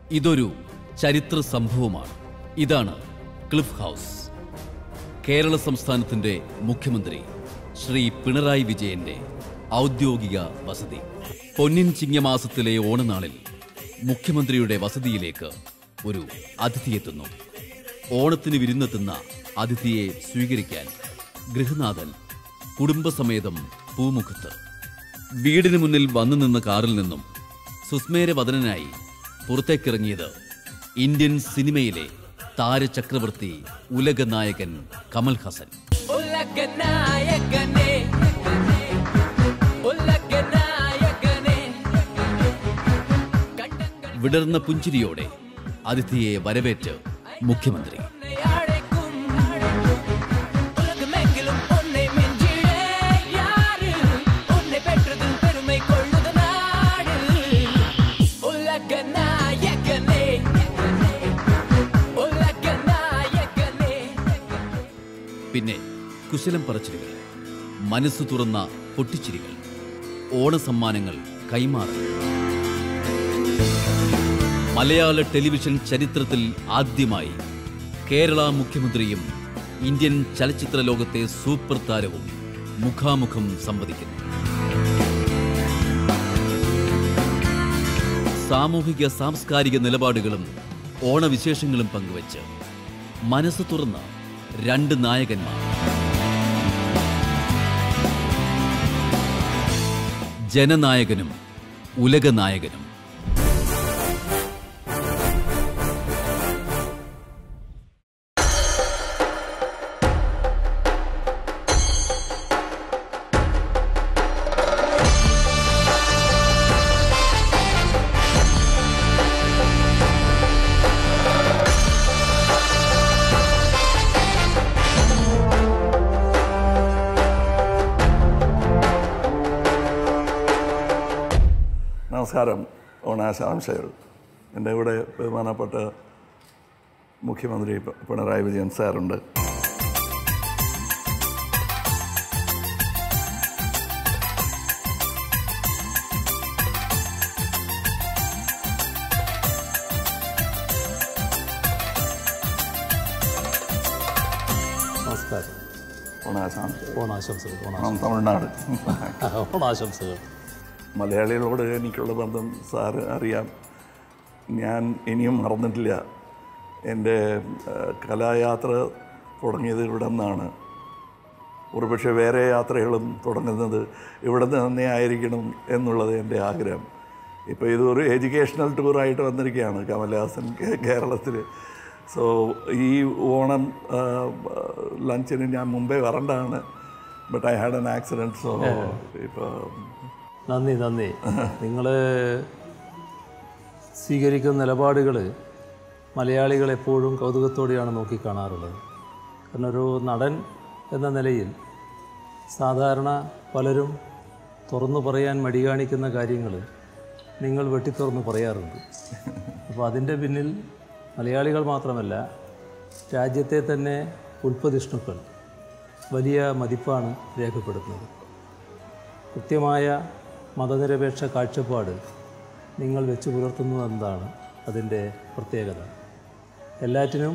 ഇതൊരു ചരിത്ര സംഭവമാണ് ഇതാണ് ക്ലിഫ് ഹൗസ് കേരള സംസ്ഥാനത്തിന്റെ മുഖ്യമന്ത്രി ശ്രീ പിണറായി വിജയന്റെ ഔദ്യോഗിക വസതി പൊന്നിൻ ചിങ്ങമാസത്തിലെ ഓണനാളിൽ മുഖ്യമന്ത്രിയുടെ വസതിയിലേക്ക് ഒരു അതിഥിയെത്തുന്നു ഓണത്തിന് വിരുന്നെത്തുന്ന അതിഥിയെ സ്വീകരിക്കാൻ ഗൃഹനാഥൻ കുടുംബസമേതം പൂമുഖത്ത് വീടിന് മുന്നിൽ വന്നു നിന്ന കാറിൽ നിന്നും സുസ്മേരവദനായി പുറത്തേക്കിറങ്ങിയത് ഇന്ത്യൻ സിനിമയിലെ താരചക്രവർത്തി ഉലകനായകൻ കമൽ ഹസൻ ഉലകനായകനെ ഉലകനായകനെ കണ്ടങ്ങൾ വിടർന്ന പുഞ്ചിരിയോടെ അതിഥിയെ വരവേറ്റ് മുഖ്യമന്ത്രി അழைக்கும் உலகமெங்கிலும் உன்னை மிஞ்சிட யாரு உன்னை பெற்றதில் பெருமை கொள்ளுது நாடு உலகநாயகனே உலகநாயகனே പിന്നെ കുശലം പറച്ചിലുകൾ മനസ്സു തുറന്ന പൊട്ടിച്ചിരികൾ ഓണസമ്മാനങ്ങൾ കൈമാറൽ മലയാള ടെലിവിഷൻ ചരിത്രത്തിൽ ആദ്യമായി കേരള മുഖ്യമന്ത്രിയും ഇന്ത്യൻ ചലച്ചിത്ര ലോകത്തെ സൂപ്പർ താരവും മുഖാമുഖം സംവദിക്കുന്നു സാമൂഹിക സാംസ്കാരിക നിലപാടുകളും ഓണവിശേഷങ്ങളും പങ്കുവച്ച് മനസ്സ് തുറന്ന രണ്ട് നായകന്മാർ ജനനായകനും ഉലകനായകനും നമസ്കാരം ഓണാശാംശകൾ എൻ്റെ കൂടെ ബഹുമാനപ്പെട്ട മുഖ്യമന്ത്രി പ- പിണറായി വിജയൻ സാറുണ്ട് നമസ്കാരം ഓണാശാംശകൾ ഓണാശംസകൾ ഓണാ ഞാൻ തമിഴ്നാട് ഓണാശംസകൾ മലയാളികളോട് എനിക്കുള്ള ബന്ധം സാറ് അറിയാം ഞാൻ ഇനിയും മറന്നിട്ടില്ല എൻ്റെ ആ, കലായാത്ര തുടങ്ങിയത് ഇവിടെ നിന്നാണ് ഒരുപക്ഷെ വേറെ യാത്രകളും തുടങ്ങുന്നത് ഇവിടെ നിന്ന് തന്നെ ആയിരിക്കണം എന്നുള്ളത് എൻ്റെ ആഗ്രഹം ഇപ്പോൾ ഇതൊരു എഡ്യൂക്കേഷണൽ ടൂറായിട്ട് വന്നിരിക്കുകയാണ് കമൽഹാസൻ കേ- കേരളത്തിൽ സോ ഈ ഓണം ആ, ലഞ്ചിന് ഞാൻ മുമ്പേ വരേണ്ടതാണ് but I had an accident so ഇപ്പോൾ നന്ദി നന്ദി നിങ്ങൾ സ്വീകരിക്കുന്ന നിലപാടുകൾ മലയാളികൾ എപ്പോഴും കൗതുകത്തോടെയാണ് നോക്കിക്കാണാറുള്ളത് കാരണം ഒരു നടൻ എന്ന നിലയിൽ സാധാരണ പലരും തുറന്നു പറയാൻ മടി കാണിക്കുന്ന കാര്യങ്ങൾ നിങ്ങൾ വെട്ടിത്തുറന്ന് പറയാറുണ്ട് അപ്പോൾ അതിൻ്റെ പിന്നിൽ മലയാളികൾ മാത്രമല്ല രാജ്യത്തെ തന്നെ ഉൽപ്പതിഷ്ണുക്കൾ വലിയ മതിപ്പാണ് രേഖപ്പെടുത്തുന്നത് കൃത്യമായ മതനിരപേക്ഷ കാഴ്ചപ്പാട് നിങ്ങൾ വെച്ച് പുലർത്തുന്നു എന്നതാണ് അതിൻ്റെ പ്രത്യേകത എല്ലാറ്റിനും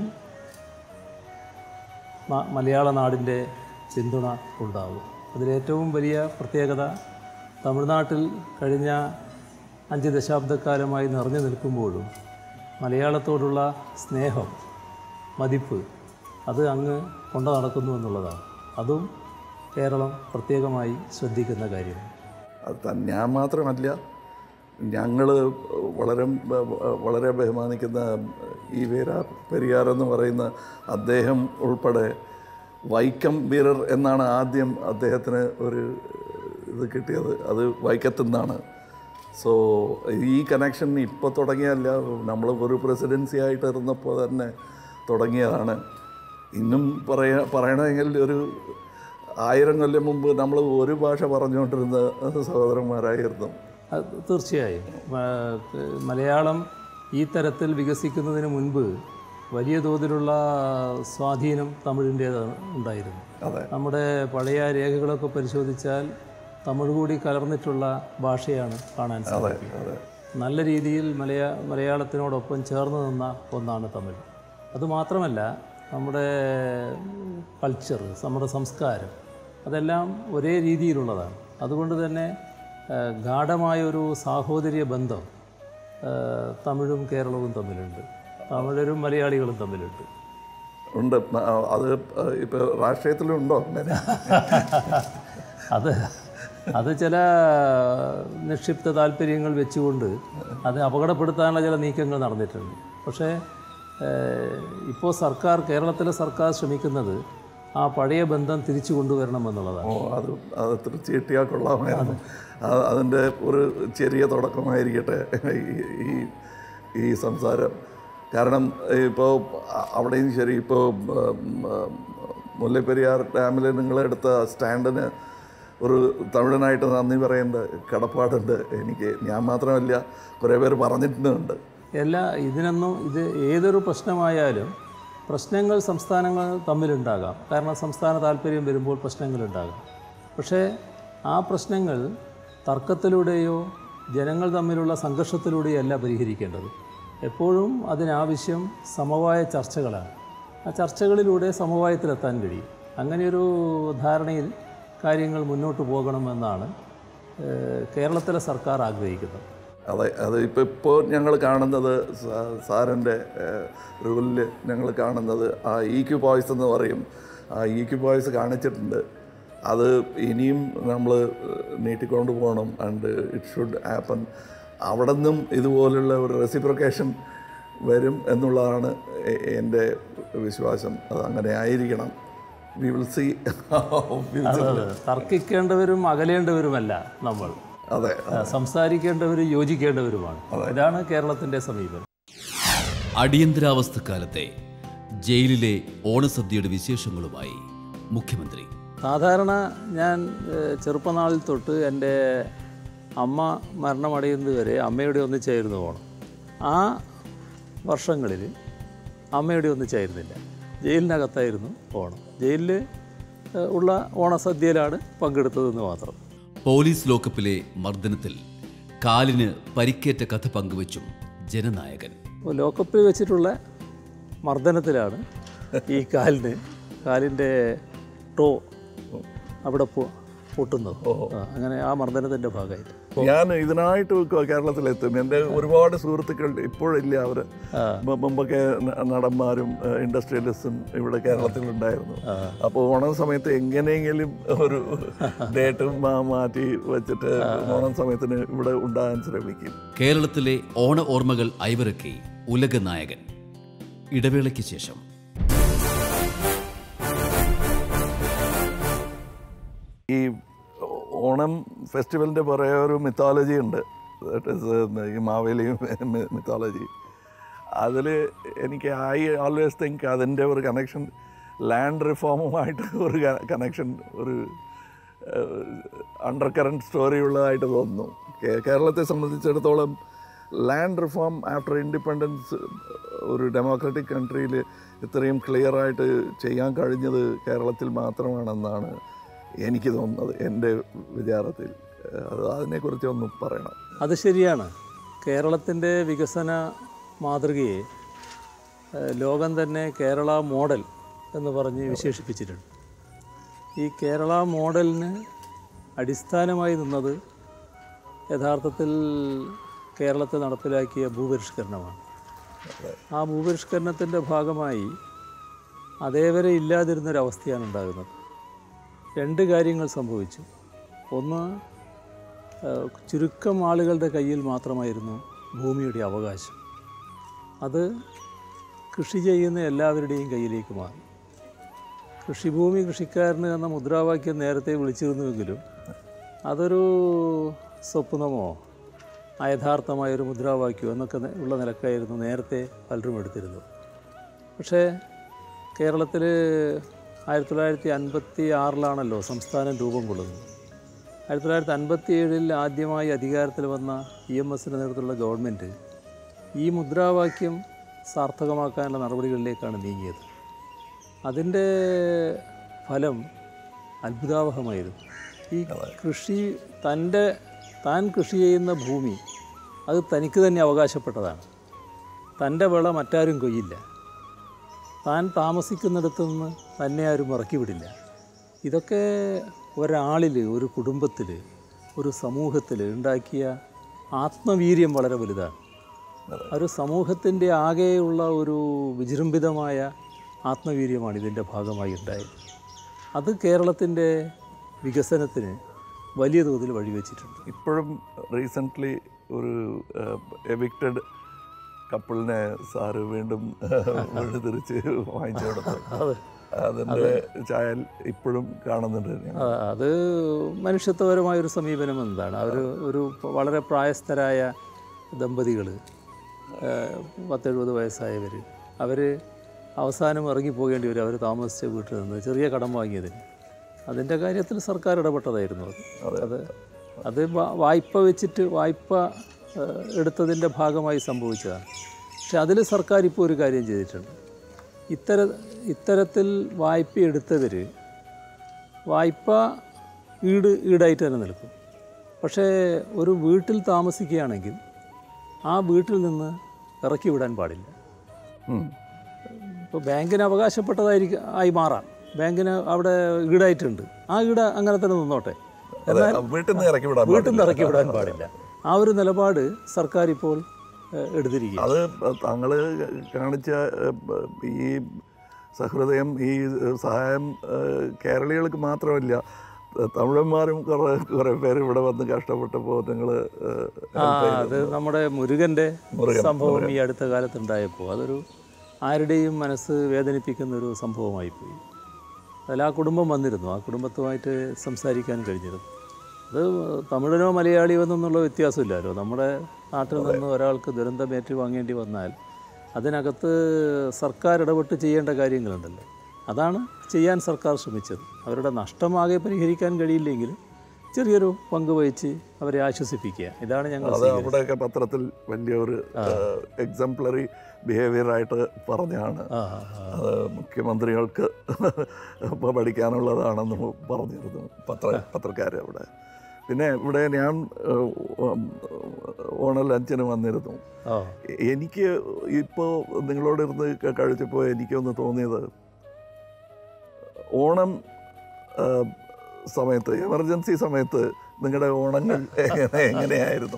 മ- മലയാള നാടിൻ്റെ പിന്തുണ ഉണ്ടാവും അതിലേറ്റവും വലിയ പ്രത്യേകത തമിഴ്നാട്ടിൽ കഴിഞ്ഞ അഞ്ച് ദശാബ്ദക്കാലമായി നിറഞ്ഞു നിൽക്കുമ്പോഴും മലയാളത്തോടുള്ള സ്നേഹം മതിപ്പ് അത് അങ്ങ് കൊണ്ടു നടക്കുന്നു എന്നുള്ളതാണ് അതും കേരളം പ്രത്യേകമായി ശ്രദ്ധിക്കുന്ന കാര്യമാണ് അത് ത- ഞാൻ മാത്രമല്ല ഞങ്ങൾ വളരെ ബ- വളരെ ബഹുമാനിക്കുന്ന ഈ വീര പെരിയാർ എന്ന് പറയുന്ന അദ്ദേഹം ഉൾപ്പെടെ വൈക്കം വീരർ എന്നാണ് ആദ്യം അദ്ദേഹത്തിന് ഒരു ഇത് കിട്ടിയത് അത് വൈക്കത്തു നിന്നാണ് സോ ഈ കണക്ഷൻ ഇപ്പോൾ തുടങ്ങിയല്ല നമ്മൾ ഒരു പ്രസിഡൻസി ആയിട്ട് ഇരുന്നപ്പോൾ തന്നെ തുടങ്ങിയതാണ് ഇന്നും പറയാ പറയണമെങ്കിൽ ഒരു ആയിരം കൊല്ലം മുമ്പ് നമ്മൾ ഒരു ഭാഷ പറഞ്ഞുകൊണ്ടിരുന്ന സഹോദരന്മാരായിരുന്നു അത് തീർച്ചയായും ആ, മലയാളം ഈ തരത്തിൽ വികസിക്കുന്നതിന് മുൻപ് വലിയ തോതിലുള്ള സ്വാധീനം തമിഴിൻ്റേത് ഉണ്ടായിരുന്നു അതെ നമ്മുടെ പഴയ രേഖകളൊക്കെ പരിശോധിച്ചാൽ തമിഴ് കൂടി കലർന്നിട്ടുള്ള ഭാഷയാണ് കാണാൻ സാധിക്കുക അതെ നല്ല രീതിയിൽ മലയാ മലയാളത്തിനോടൊപ്പം ചേർന്ന് നിന്ന ഒന്നാണ് തമിഴ് അതുമാത്രമല്ല നമ്മുടെ കൾച്ചർ നമ്മുടെ സംസ്കാരം അതെല്ലാം ഒരേ രീതിയിലുള്ളതാണ് അതുകൊണ്ട് തന്നെ ആ, ഗാഠമായൊരു സാഹോദര്യ ബന്ധം ആ, തമിഴും കേരളവും തമ്മിലുണ്ട് തമിഴരും മലയാളികളും തമ്മിലുണ്ട് ഉണ്ട് ആ, അത് ഇപ്പോൾ രാഷ്ട്രീയത്തിലുണ്ടോ അങ്ങനെ അത് അത് ചില നിക്ഷിപ്ത താല്പര്യങ്ങൾ വെച്ചുകൊണ്ട് അത് അപകടപ്പെടുത്താനുള്ള ചില നീക്കങ്ങൾ നടന്നിട്ടുണ്ട് പക്ഷേ ഇപ്പോൾ സർക്കാർ കേരളത്തിലെ സർക്കാർ ശ്രമിക്കുന്നത് ആ പഴയ ബന്ധം തിരിച്ചു കൊണ്ടുവരണമെന്നുള്ളതാണ് ഓ അത് അത് തീർച്ചയായിട്ടിയാൽ കൊള്ളാമായിരുന്നു അത് അതിൻ്റെ ഒരു ചെറിയ തുടക്കമായിരിക്കട്ടെ ഈ- ഈ ഈ സംസാരം കാരണം ഇപ്പോൾ അവിടെയും ശരി ഇപ്പോൾ മുല്ലപ്പെരിയാർ ഡാമിൽ നിങ്ങളെടുത്ത സ്റ്റാൻഡിന് ഒരു തമിഴനായിട്ട് നന്ദി പറയേണ്ട കടപ്പാടുണ്ട് എനിക്ക് ഞാൻ മാത്രമല്ല കുറേ പേര് പറഞ്ഞിട്ടുണ്ട് എല്ലാ ഇതിനൊന്നും ഇത് ഏതൊരു പ്രശ്നമായാലും പ്രശ്നങ്ങൾ സംസ്ഥാനങ്ങൾ തമ്മിലുണ്ടാകാം കാരണം സംസ്ഥാന താല്പര്യം വരുമ്പോൾ പ്രശ്നങ്ങളുണ്ടാകാം പക്ഷേ ആ പ്രശ്നങ്ങൾ തർക്കത്തിലൂടെയോ ജനങ്ങൾ തമ്മിലുള്ള സംഘർഷത്തിലൂടെയോ അല്ല പരിഹരിക്കേണ്ടത് എപ്പോഴും അതിനാവശ്യം സമവായ ചർച്ചകളാണ് ആ ചർച്ചകളിലൂടെ സമവായത്തിലെത്താൻ കഴിയും അങ്ങനെയൊരു ധാരണയിൽ കാര്യങ്ങൾ മുന്നോട്ട് പോകണമെന്നാണ് ഏഹ്, കേരളത്തിലെ സർക്കാർ ആഗ്രഹിക്കുന്നത് അതെ അത് ഇപ്പോൾ ഇപ്പോൾ ഞങ്ങൾ കാണുന്നത് സാ- സാറിൻ്റെ റൂളിൽ ഞങ്ങൾ കാണുന്നത് ആ ഇ ക്യു ബോയ്സ് എന്ന് പറയും ആ ഇ ക്യു ബോയ്സ് കാണിച്ചിട്ടുണ്ട് അത് ഇനിയും നമ്മൾ നീട്ടിക്കൊണ്ട് പോകണം ആൻഡ് ഇറ്റ് ഷുഡ് ആപ്പൻ അവിടെ നിന്നും ഇതുപോലുള്ള ഒരു റെസിപ്രിക്കേഷൻ വരും എന്നുള്ളതാണ് എ- എൻ്റെ വിശ്വാസം അത് അങ്ങനെ ആയിരിക്കണം വി വിൽ സി അതെ തർക്കിക്കേണ്ടവരും അകലേണ്ടവരുമല്ല നമ്മൾ അതെ സംസാരിക്കേണ്ടവരും യോജിക്കേണ്ടവരുമാണ് ഇതാണ് കേരളത്തിൻ്റെ സമീപനം അടിയന്തരാവസ്ഥക്കാലത്തെ ജയിലിലെ ഓണസദ്യയുടെ വിശേഷങ്ങളുമായി മുഖ്യമന്ത്രി സാധാരണ ഞാൻ ഏഹ്, ചെറുപ്പനാളിൽ തൊട്ട് എൻ്റെ അമ്മ മരണമടയുന്നത് വരെ അമ്മയുടെ ഒന്നിച്ചായിരുന്നു ഓണം ആ വർഷങ്ങളിൽ അമ്മയുടെ ഒന്നിച്ചായിരുന്നില്ല ജയിലിനകത്തായിരുന്നു ഓണം ജയിലിൽ ഏഹ്, ഉള്ള ഓണസദ്യയിലാണ് പങ്കെടുത്തതെന്ന് മാത്രം പോലീസ് ലോക്കപ്പിലെ മർദ്ദനത്തിൽ കാലിന് പരിക്കേറ്റ കഥ പങ്കുവച്ചും ജനനായകൻ അപ്പോൾ ലോക്കപ്പിൽ വെച്ചിട്ടുള്ള മർദ്ദനത്തിലാണ് ഈ കാലിന് കാലിൻ്റെ ടോ അവിടെ പൊ- പൊട്ടുന്നത് ആ, അങ്ങനെ ആ മർദ്ദനത്തിൻ്റെ ഭാഗമായിട്ട് ഞാൻ ഇതിനായിട്ട് ക- കേരളത്തിലെത്തും എൻ്റെ ഒരുപാട് സുഹൃത്തുക്കൾ ഇപ്പോഴില്ല അവർ മുമ്പൊക്കെ ന- നടന്മാരും ഇൻഡസ്ട്രിയലിസ്റ്റും ഇവിടെ കേരളത്തിലുണ്ടായിരുന്നു അപ്പോൾ ഓണം സമയത്ത് എങ്ങനെയെങ്കിലും ഒരു ഡേറ്റ് മാറ്റി വെച്ചിട്ട് ഓണം സമയത്തിന് ഇവിടെ ഉണ്ടാകാൻ ശ്രമിക്കും കേരളത്തിലെ ഓണ ഓർമ്മകൾ അയവിറക്കി ഉലക നായകൻ ഇടവേളയ്ക്ക് ശേഷം ഈ ഓണം ഫെസ്റ്റിവലിൻ്റെ പുറകെ ഒരു മിത്തോളജി ഉണ്ട് That is, uh, ഈ മാവേലി മിത്തോളജി അതിൽ എനിക്ക് ഐ ഓൾവേസ് തിങ്ക് അതിൻ്റെ ഒരു കണക്ഷൻ ലാൻഡ് റിഫോമുമായിട്ട് ഒരു കണക്ഷൻ ഒരു അണ്ടർ കറണ്ട് സ്റ്റോറി ഉള്ളതായിട്ട് തോന്നുന്നു കേ- കേരളത്തെ സംബന്ധിച്ചിടത്തോളം ലാൻഡ് റിഫോം ആഫ്റ്റർ ഇൻഡിപെൻഡൻസ് ഒരു ഡെമോക്രാറ്റിക് കൺട്രിയിൽ ഇത്രയും ക്ലിയർ ആയിട്ട് ചെയ്യാൻ കഴിഞ്ഞത് കേരളത്തിൽ മാത്രമാണെന്നാണ് എനിക്ക് തോന്നുന്നത് എൻ്റെ വിചാരത്തിൽ അത് അതിനെക്കുറിച്ച് ഒന്ന് പറയണം അത് ശരിയാണ് കേരളത്തിൻ്റെ വികസന മാതൃകയെ ഏഹ്, ലോകം തന്നെ കേരള മോഡൽ എന്ന് പറഞ്ഞ് വിശേഷിപ്പിച്ചിട്ടുണ്ട് ഈ കേരള മോഡലിന് അടിസ്ഥാനമായി നിന്നത് യഥാർത്ഥത്തിൽ കേരളത്തിൽ നടപ്പിലാക്കിയ ഭൂപരിഷ്കരണമാണ് ആ ഭൂപരിഷ്കരണത്തിൻ്റെ ഭാഗമായി അതേവരെ ഇല്ലാതിരുന്നൊരവസ്ഥയാണ് ഉണ്ടാകുന്നത് രണ്ട് കാര്യങ്ങൾ സംഭവിച്ചു ഒന്ന് ഏഹ്, ചുരുക്കം ആളുകളുടെ കയ്യിൽ മാത്രമായിരുന്നു ഭൂമിയുടെ അവകാശം അത് കൃഷി ചെയ്യുന്ന എല്ലാവരുടെയും കയ്യിലേക്ക് മാറി കൃഷിഭൂമി കൃഷിക്കാരന് എന്ന മുദ്രാവാക്യം നേരത്തെ വിളിച്ചിരുന്നുവെങ്കിലും അതൊരു സ്വപ്നമോ അയഥാർത്ഥമായൊരു മുദ്രാവാക്യമോ എന്നൊക്കെ നെ- ഉള്ള നിലക്കായിരുന്നു നേരത്തെ പലരും എടുത്തിരുന്നത് പക്ഷേ കേരളത്തിൽ ആയിരത്തി തൊള്ളായിരത്തി അൻപത്തി ആറിലാണല്ലോ സംസ്ഥാനം രൂപം കൊള്ളുന്നത് ആയിരത്തി തൊള്ളായിരത്തി അൻപത്തി ഏഴിൽ ആദ്യമായി അധികാരത്തിൽ വന്ന ഇ എം എസിൻ്റെ നേതൃത്വത്തിലുള്ള ഗവൺമെൻറ് ഈ മുദ്രാവാക്യം സാർത്ഥകമാക്കാനുള്ള നടപടികളിലേക്കാണ് നീങ്ങിയത് അതിൻ്റെ ഫലം അത്ഭുതാവഹമായിരുന്നു ഈ കൃഷി തൻ്റെ താൻ കൃഷി ചെയ്യുന്ന ഭൂമി അത് തനിക്ക് തന്നെ അവകാശപ്പെട്ടതാണ് തൻ്റെ വിള മറ്റാരും കൊയ്യില്ല താൻ താമസിക്കുന്നിടത്തു നിന്ന് തന്നെ ആരും ഇറക്കി വിടില്ല ഇതൊക്കെ ഒരാളിൽ ഒരു കുടുംബത്തിൽ ഒരു സമൂഹത്തിൽ ഉണ്ടാക്കിയ ആത്മവീര്യം വളരെ വലുതാണ് ഒരു സമൂഹത്തിൻ്റെ ആകെയുള്ള ഒരു വിജൃംഭിതമായ ആത്മവീര്യമാണ് ഇതിൻ്റെ ഭാഗമായി ഉണ്ടായത് അത് കേരളത്തിൻ്റെ വികസനത്തിന് വലിയ തോതിൽ വഴിവെച്ചിട്ടുണ്ട് ഇപ്പോഴും റീസെൻ്റ്ലി ഒരു എവിക്റ്റഡ് കപ്പിളിനെ സാറ് വീണ്ടും വീട് തിരിച്ച് വാങ്ങിച്ചു കൊടുത്തു അതിൻ്റെ ചായൽ ഇപ്പോഴും കാണുന്നുണ്ട് ഞാൻ. ആ, അത് മനുഷ്യത്വപരമായ ഒരു സമീപനം എന്നതാണ് അവർ ഒരു വളരെ പ്രായസ്ഥരായ ദമ്പതികൾ പത്തെഴുപത് വയസ്സായവർ അവർ അവസാനം ഇറങ്ങിപ്പോകേണ്ടി വരും അവർ താമസിച്ച വീട്ടിൽ നിന്ന് ചെറിയ കടം വാങ്ങിയതിന് അതിൻ്റെ കാര്യത്തിൽ സർക്കാർ ഇടപെട്ടതായിരുന്നു അത് അത് അത് വാ- വായ്പ വെച്ചിട്ട് വായ്പ ഏഹ്, എടുത്തതിൻ്റെ ഭാഗമായി സംഭവിച്ചതാണ് പക്ഷെ അതിൽ സർക്കാർ ഇപ്പോൾ ഒരു കാര്യം ചെയ്തിട്ടുണ്ട് ഇത്തര ഇത്തരത്തിൽ വായ്പ എടുത്തവർ വായ്പ ഈട് ഈടായിട്ട് തന്നെ നിൽക്കും പക്ഷേ ഒരു വീട്ടിൽ താമസിക്കുകയാണെങ്കിൽ ആ വീട്ടിൽ നിന്ന് ഇറക്കി വിടാൻ പാടില്ല ഉം. ഇപ്പോൾ ബാങ്കിന് അവകാശപ്പെട്ടതായിരിക്കും ആയി മാറാം ബാങ്കിന് അവിടെ ഈടായിട്ടുണ്ട് ആ ഈട് അങ്ങനെ തന്നെ നിന്നോട്ടെ അതെ വീട്ടിൽ നിന്ന് ഇറക്കി വിടാൻ വീട്ടിൽ നിന്ന് ഇറക്കി വിടാൻ പാടില്ല ആ ഒരു നിലപാട് സർക്കാർ ഇപ്പോൾ ഏഹ്, എടുത്തിരിക്കുക അത് താങ്കൾ കാണിച്ച ഏഹ്, ഈ സഹൃദയം ഈ സഹായം ഏഹ്, കേരളീയർക്ക് മാത്രമല്ല തമിഴന്മാരും കുറേ കുറേ പേര് ഇവിടെ വന്ന് കഷ്ടപ്പെട്ടപ്പോൾ നിങ്ങൾ ആ അത് നമ്മുടെ മുരുകൻ്റെ സംഭവം ഈ അടുത്ത കാലത്തുണ്ടായപ്പോൾ അതൊരു ആരുടെയും മനസ്സ് വേദനിപ്പിക്കുന്ന ഒരു സംഭവമായിപ്പോയി അതിൽ ആ കുടുംബം വന്നിരുന്നു ആ കുടുംബത്തുമായിട്ട് സംസാരിക്കാൻ കഴിഞ്ഞിരുന്നു അത് തമിഴനോ മലയാളിയോ എന്നുള്ള വ്യത്യാസമില്ലല്ലോ നമ്മുടെ നാട്ടിൽ നിന്ന് ഒരാൾക്ക് ദുരന്തമേറ്റ് വാങ്ങേണ്ടി വന്നാൽ അതിനകത്ത് സർക്കാർ ഇടപെട്ട് ചെയ്യേണ്ട കാര്യങ്ങളുണ്ടല്ലോ അതാണ് ചെയ്യാൻ സർക്കാർ ശ്രമിച്ചത് അവരുടെ നഷ്ടമാകെ പരിഹരിക്കാൻ കഴിയില്ലെങ്കിലും ചെറിയൊരു പങ്ക് വഹിച്ച് അവരെ ആശ്വസിപ്പിക്കുക ഇതാണ് ഞങ്ങൾ അത് അവിടെയൊക്കെ പത്രത്തിൽ വലിയൊരു എക്സാംപ്ലറി ബിഹേവിയർ ആയിട്ട് പറഞ്ഞാണ് ആ ആ, ആ. അത് മുഖ്യമന്ത്രികൾക്ക് ഇപ്പോൾ പഠിക്കാനുള്ളതാണെന്ന് പറഞ്ഞിരുന്നു പത്ര പത്രക്കാർ അവിടെ പിന്നെ ഇവിടെ ഞാൻ ഏഹ്, ഉം, ഓണൽ ലഞ്ചിന് വന്നിരുന്നു ഓ എനിക്ക് ഇപ്പോൾ നിങ്ങളോട് ഇരുന്ന് ക- കഴിച്ചപ്പോൾ എനിക്കൊന്ന് തോന്നിയത് ഓണം ആ, സമയത്ത് എമർജൻസി സമയത്ത് നിങ്ങളുടെ ഓണങ്ങൾ എങ്ങനെ എങ്ങനെയായിരുന്നു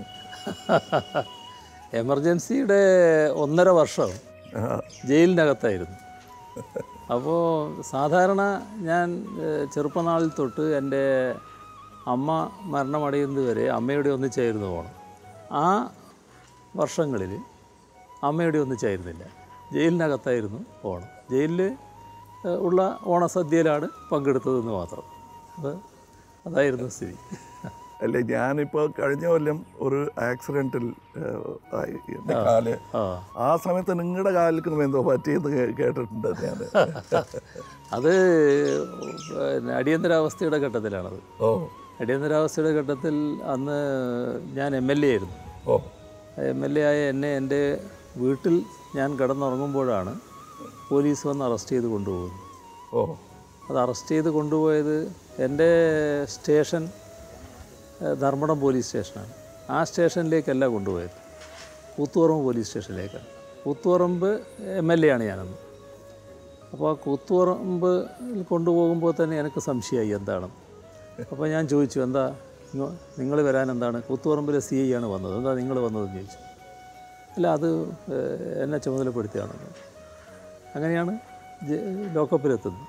എമർജൻസിയുടെ ഒന്നര വർഷം ആ, ജയിലിനകത്തായിരുന്നു അപ്പോൾ സാധാരണ ഞാൻ ഏഹ്, ചെറുപ്പനാളിൽ തൊട്ട് എൻ്റെ അമ്മ മരണമടയുന്നത് വരെ അമ്മയുടെ ഒന്നിച്ചായിരുന്നു ഓണം ആ വർഷങ്ങളിൽ അമ്മയുടെ ഒന്നിച്ചായിരുന്നില്ല ജയിലിനകത്തായിരുന്നു ഓണം ജയിലിൽ ഏഹ്, ഉള്ള ഓണസദ്യയിലാണ് പങ്കെടുത്തതെന്ന് മാത്രം അത് അതായിരുന്നു സ്ഥിതി അല്ലേ ഞാനിപ്പോൾ കഴിഞ്ഞ കൊല്ലം ഒരു ആക്സിഡൻറ്റിൽ ആയി എൻ്റെ കാല് ആ ആ സമയത്ത് നിങ്ങളുടെ കാലിൽ എന്തോ പറ്റിയെന്ന് കേ- കേട്ടിട്ടുണ്ട് ഞാൻ അത് പിന്നെ അടിയന്തരാവസ്ഥയുടെ ഘട്ടത്തിലാണത് ഓ അടിയന്തരാവസ്ഥയുടെ ഘട്ടത്തിൽ അന്ന് ഞാൻ എം എൽ എ ആയിരുന്നു ഓ എം എൽ എ ആയ എന്നെ എൻ്റെ വീട്ടിൽ ഞാൻ കിടന്നുറങ്ങുമ്പോഴാണ് പോലീസ് വന്ന് അറസ്റ്റ് ചെയ്ത് കൊണ്ടുപോകുന്നത് ഓ അത് അറസ്റ്റ് ചെയ്ത് കൊണ്ടുപോയത് എൻ്റെ സ്റ്റേഷൻ ഏഹ്, ധർമ്മടം പോലീസ് സ്റ്റേഷനാണ് ആ സ്റ്റേഷനിലേക്കല്ല കൊണ്ടുപോയത് കൂത്തുപറമ്പ് പോലീസ് സ്റ്റേഷനിലേക്കാണ് കൂത്തുപറമ്പ് എം എൽ എ ആണ് ഞാനന്ന് അപ്പോൾ ആ കൂത്തുപറമ്പ് കൊണ്ടുപോകുമ്പോൾ തന്നെ എനിക്ക് സംശയമായി എന്താണ് അപ്പോൾ ഞാൻ ചോദിച്ചു എന്താ നിങ്ങൾ വരാൻ എന്താണ് കൂത്തുപറമ്പിലെ സി ഐ ആണ് വന്നത് എന്താ നിങ്ങൾ വന്നതെന്ന് ചോദിച്ചു അല്ല അത് ഏഹ്, എന്നെ ചുമതലപ്പെടുത്തിയാണെന്ന് അങ്ങനെയാണ് ജ- ലോക്കപ്പിലെത്തുന്നത്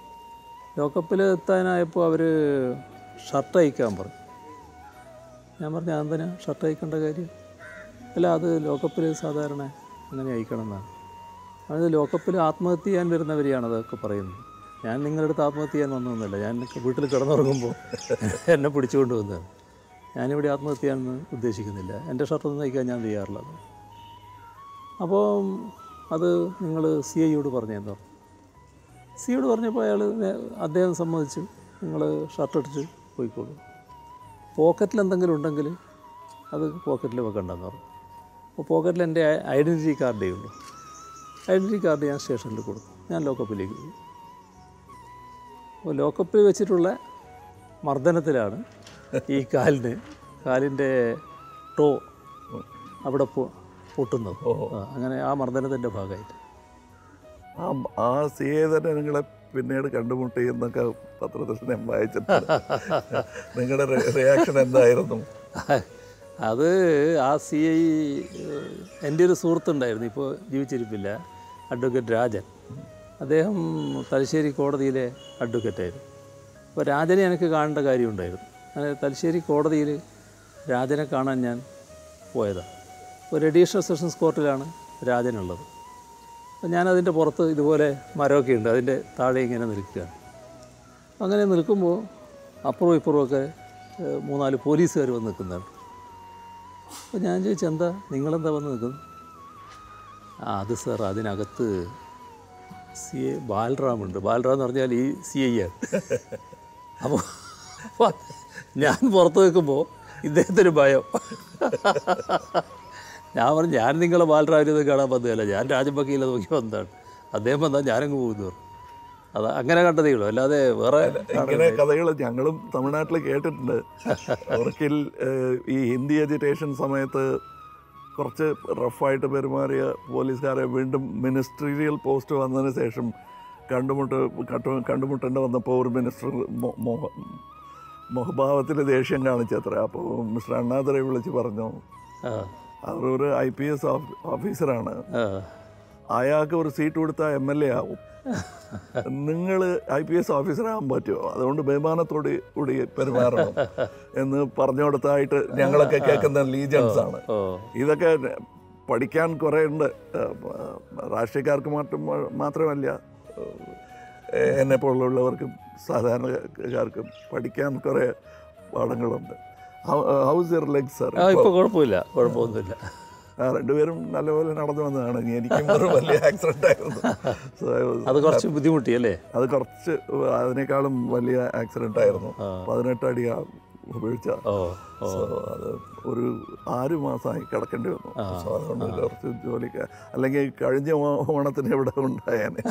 ലോക്കപ്പിലെത്താനായപ്പോൾ അവർ ഷർട്ട് അയക്കാൻ പറഞ്ഞു ഞാൻ പറഞ്ഞു അതെന്തിനാ ഷർട്ട് അയക്കേണ്ട കാര്യം അല്ല അത് ലോക്കപ്പിൽ സാധാരണ അങ്ങനെ അയക്കണം എന്നാണ് അത് ലോക്കപ്പിൽ ആത്മഹത്യ ചെയ്യാൻ വരുന്നവരെയാണ് അതൊക്കെ പറയുന്നത് ഞാൻ നിങ്ങളുടെ അടുത്ത് ആത്മഹത്യ ചെയ്യാൻ വന്നതൊന്നുമല്ല ഞാൻ വീട്ടിൽ കിടന്നുറങ്ങുമ്പോൾ എന്നെ പിടിച്ചുകൊണ്ട് വന്നതാണ് ഞാനിവിടെ ആത്മഹത്യ ചെയ്യാനൊന്നും ഉദ്ദേശിക്കുന്നില്ല എൻ്റെ ഷർട്ടൊന്നും നയിക്കാൻ ഞാൻ തയ്യാറില്ല അപ്പോൾ അത് നിങ്ങൾ സി ഐയോട് പറഞ്ഞെന്ന് പറഞ്ഞു സിയോട് പറഞ്ഞപ്പോൾ അയാൾ അദ്ദേഹം സമ്മതിച്ചു നിങ്ങൾ ഷർട്ട് ഇട്ടിട്ട് പോയിക്കോളൂ പോക്കറ്റിൽ എന്തെങ്കിലും ഉണ്ടെങ്കിൽ അത് പോക്കറ്റിൽ വെക്കണ്ടെന്ന് പറഞ്ഞു അപ്പോൾ പോക്കറ്റിൽ എൻ്റെ ഐഡൻറ്റിറ്റി കാർഡേ ഉള്ളൂ ഐഡൻറ്റിറ്റി കാർഡ് ഞാൻ സ്റ്റേഷനിൽ കൊടുത്തു ഞാൻ ലോക്കപ്പിലേക്ക് പോയി അപ്പോൾ ലോക്കപ്പിൽ വെച്ചിട്ടുള്ള മർദ്ദനത്തിലാണ് ഈ കാലിന് കാലിൻ്റെ ടോ അവിടെ പൊ- പൊട്ടുന്നത് ആ, അങ്ങനെ ആ മർദ്ദനത്തിൻ്റെ ഭാഗമായിട്ട് ആ ആ സി എ തന്നെ നിങ്ങളെ പിന്നീട് കണ്ടുമുട്ടി എന്നൊക്കെ പത്രത്തിൽ ഞാൻ വായിച്ചിട്ടുണ്ട് നിങ്ങളുടെ റിയാക്ഷൻ എന്തായിരുന്നു അത് ആ സി ഐ എൻ്റെ ഒരു സുഹൃത്തുണ്ടായിരുന്നു ഇപ്പോൾ ജീവിച്ചിരിപ്പില്ല അഡ്വക്കേറ്റ് രാജൻ അദ്ദേഹം തലശ്ശേരി കോടതിയിലെ അഡ്വക്കേറ്റായിരുന്നു അപ്പോൾ രാജനെ എനിക്ക് കാണേണ്ട കാര്യമുണ്ടായിരുന്നു അങ്ങനെ തലശ്ശേരി കോടതിയിൽ രാജനെ കാണാൻ ഞാൻ പോയതാണ് ഒരു അഡീഷണൽ സെഷൻസ് കോർട്ടിലാണ് രാജനുള്ളത് അപ്പോൾ ഞാനതിൻ്റെ പുറത്ത് ഇതുപോലെ മരമൊക്കെ ഉണ്ട് അതിൻ്റെ താഴെ ഇങ്ങനെ നിൽക്കുകയാണ് അങ്ങനെ നിൽക്കുമ്പോൾ അപ്പുറവും ഇപ്പുറമൊക്കെ ഏഹ്, മൂന്നാല് പോലീസുകാർ വന്ന് നിൽക്കുന്നുണ്ട് അപ്പോൾ ഞാൻ ചോദിച്ചു എന്താ നിങ്ങളെന്താ വന്ന് നിൽക്കുന്നത് ആ അത് സാർ അതിനകത്ത് സി എ ബാലറാമുണ്ട് ബാലറാം എന്ന് പറഞ്ഞാൽ ഈ സി ഐ ആണ് അപ്പോൾ ഞാൻ പുറത്ത് നിൽക്കുമ്പോൾ ഇദ്ദേഹത്തിന് ഭയം ഞാൻ പറഞ്ഞു ഞാൻ നിങ്ങളെ ബാലറാമിനെ കാണാൻ വന്നതല്ല ഞാൻ രാജമ്പക്കയിലെ നോക്കി വന്നതാണ് അദ്ദേഹം വന്നാൽ ഞാനങ്ങ് പോകുന്നു പറഞ്ഞു അത് അങ്ങനെ കണ്ടതേ ഉള്ളൂ അല്ലാതെ വേറെ ഇങ്ങനെ കഥകൾ ഞങ്ങളും തമിഴ്നാട്ടിൽ കേട്ടിട്ടുണ്ട് ഒരിക്കൽ ഏഹ്, ഈ ഹിന്ദി എഡ്യൂക്കേഷൻ സമയത്ത് കുറച്ച് റഫായിട്ട് പെരുമാറിയ പോലീസുകാരെ വീണ്ടും മിനിസ്ട്രീരിയൽ പോസ്റ്റ് വന്നതിന് ശേഷം കണ്ടുമുട്ട് കണ്ടു കണ്ടുമുട്ടേണ്ടി വന്നപ്പോൾ ഒരു മിനിസ്റ്റർ മൊ- മൊ- മുഖഭാവത്തിൽ ദേഷ്യം കാണിച്ചത്ര അപ്പോൾ മിസ്റ്റർ അണ്ണാദരെ വിളിച്ച് പറഞ്ഞു ആ അവർ ഒരു ഐ പി എസ് ഓഫീസറാണ് ആ അയാൾക്ക് ഒരു സീറ്റ് കൊടുത്താൽ എം എൽ എ ആവും നിങ്ങൾ ഐ പി എസ് ഓഫീസറാകാൻ പറ്റുമോ അതുകൊണ്ട് ബഹുമാനത്തോട് കൂടി പെരുമാറണം എന്ന് പറഞ്ഞു കൊടുത്തായിട്ട് ഞങ്ങളൊക്കെ കേൾക്കുന്ന ലീജൻസ് ആണ് ഓ ഇതൊക്കെ പഠിക്കാൻ കുറേ ഉണ്ട് രാഷ്ട്രീയക്കാർക്ക് മാത്രം മാത്രമല്ല എന്നെ പോലുള്ളവർക്കും സാധാരണക്കാർക്കും പഠിക്കാൻ കുറേ പാഠങ്ങളുണ്ട് ഹൗസ് യർ ലെഗ് സാർ ആ ഇപ്പോൾ കുഴപ്പമില്ല കുഴപ്പമൊന്നുമില്ല ആ രണ്ടുപേരും നല്ലപോലെ നടന്നു വന്നതാണ് എനിക്കും ഒരു വലിയ ആക്സിഡന്റ് ആയിരുന്നു So, I was- അത് കുറച്ച് ബുദ്ധിമുട്ടി അല്ലേ അത് കുറച്ച് അതിനേക്കാളും വലിയ ആക്സിഡന്റ് ആയിരുന്നു പതിനെട്ട് അടി വീഴ്ച ഓ ഓ സോ അത് ഒരു ആറ് മാസമായി കിടക്കേണ്ടി വന്നു സോ അതുകൊണ്ട് കുറച്ച് ജോലിക്ക് അല്ലെങ്കിൽ കഴിഞ്ഞ ഓ- ഓണത്തിന് ഇവിടെ ഉണ്ടായേനെ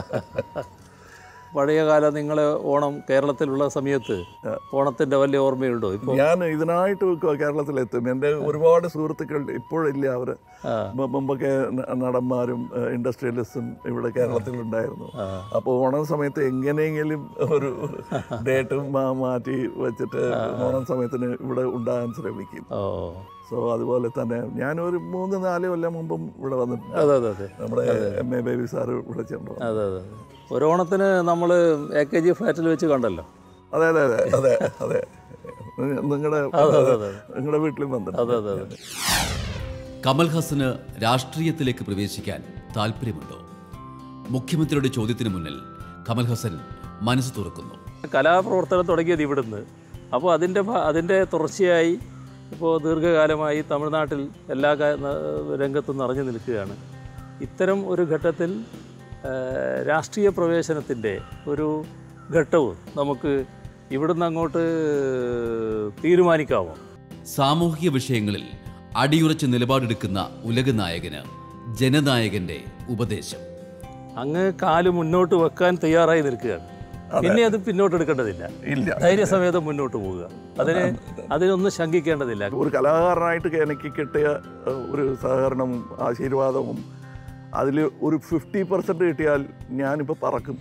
പഴയ കാലം നിങ്ങൾ ഓണം കേരളത്തിലുള്ള സമയത്ത് ഓണത്തിൻ്റെ വലിയ ഓർമ്മയുണ്ടോ ഇപ്പോൾ ഞാൻ ഇതിനായിട്ട് കേ- കേരളത്തിലെത്തും എൻ്റെ ഒരുപാട് സുഹൃത്തുക്കൾ ഇപ്പോഴില്ല അവർ ആ. മുമ്പൊക്കെ ന- നടന്മാരും ഇൻഡസ്ട്രിയലിസ്റ്റും ഇവിടെ കേരളത്തിലുണ്ടായിരുന്നു അപ്പോൾ ഓണം സമയത്ത് എങ്ങനെയെങ്കിലും ഒരു ഡേറ്റ് മാറ്റി വെച്ചിട്ട് ഓണം സമയത്തിന് ഇവിടെ ഉണ്ടാകാൻ ശ്രമിക്കും ഓ സോ അതുപോലെ തന്നെ ഞാനൊരു മൂന്ന് നാല് കൊല്ലം മുമ്പും ഇവിടെ വന്നിട്ടുണ്ട് അതെ അതെ അതെ നമ്മുടെ എം എ ബേബി സാറ് വിളിച്ചിട്ടുണ്ടോ അതെ അതെ അതെ. ഒരു ഓണത്തിന് നമ്മൾ എ കെ ജി ഫ്ലാറ്റിൽ വെച്ച് കണ്ടല്ലോ അതെ അതെ അതെ അതെ അതെ നിങ്ങളുടെ അതെ അതെ അതെ നിങ്ങളുടെ വീട്ടിലും വന്നിട്ടുണ്ട് അതെ അതെ അതെ കമൽഹാസന് രാഷ്ട്രീയത്തിലേക്ക് പ്രവേശിക്കാൻ താല്പര്യമുണ്ടോ മുഖ്യമന്ത്രിയുടെ ചോദ്യത്തിന് മുന്നിൽ കമൽഹാസൻ മനസ്സ് തുറക്കുന്നു കലാപ്രവർത്തനം തുടങ്ങിയത് ഇവിടുന്ന് അപ്പോൾ അതിൻ്റെ ഭ- അതിൻ്റെ തുടർച്ചയായി ഇപ്പോൾ ദീർഘകാലമായി തമിഴ്നാട്ടിൽ എല്ലാ കാ- ന- രംഗത്തും നിറഞ്ഞു നിൽക്കുകയാണ് ഇത്തരം ഒരു ഘട്ടത്തിൽ ആ, രാഷ്ട്രീയ പ്രവേശനത്തിൻ്റെ ഒരു ഘട്ടവും നമുക്ക് ഇവിടുന്ന് അങ്ങോട്ട് തീരുമാനിക്കാമോ സാമൂഹിക വിഷയങ്ങളിൽ അടിയുറച്ച് നിലപാടെടുക്കുന്ന ഉലക നായകന് ജനനായകന്റെ ഉപദേശം അങ്ങ് കാല് മുന്നോട്ട് വെക്കാൻ തയ്യാറായി നിൽക്കുകയാണ് പിന്നെ അത് പിന്നോട്ട് എടുക്കേണ്ടതില്ല ഇല്ല ധൈര്യസമേതം മുന്നോട്ട് പോവുക അതിന് അതിനൊന്നും ശങ്കിക്കേണ്ടതില്ല ഒരു കലാകാരനായിട്ട് എനിക്ക് കിട്ടിയ ഏഹ്, ഒരു സഹകരണവും ആശീർവാദവും അതിൽ ഒരു ഫിഫ്റ്റി പെർസെൻറ്റ് കിട്ടിയാൽ ഞാനിപ്പോൾ പറക്കും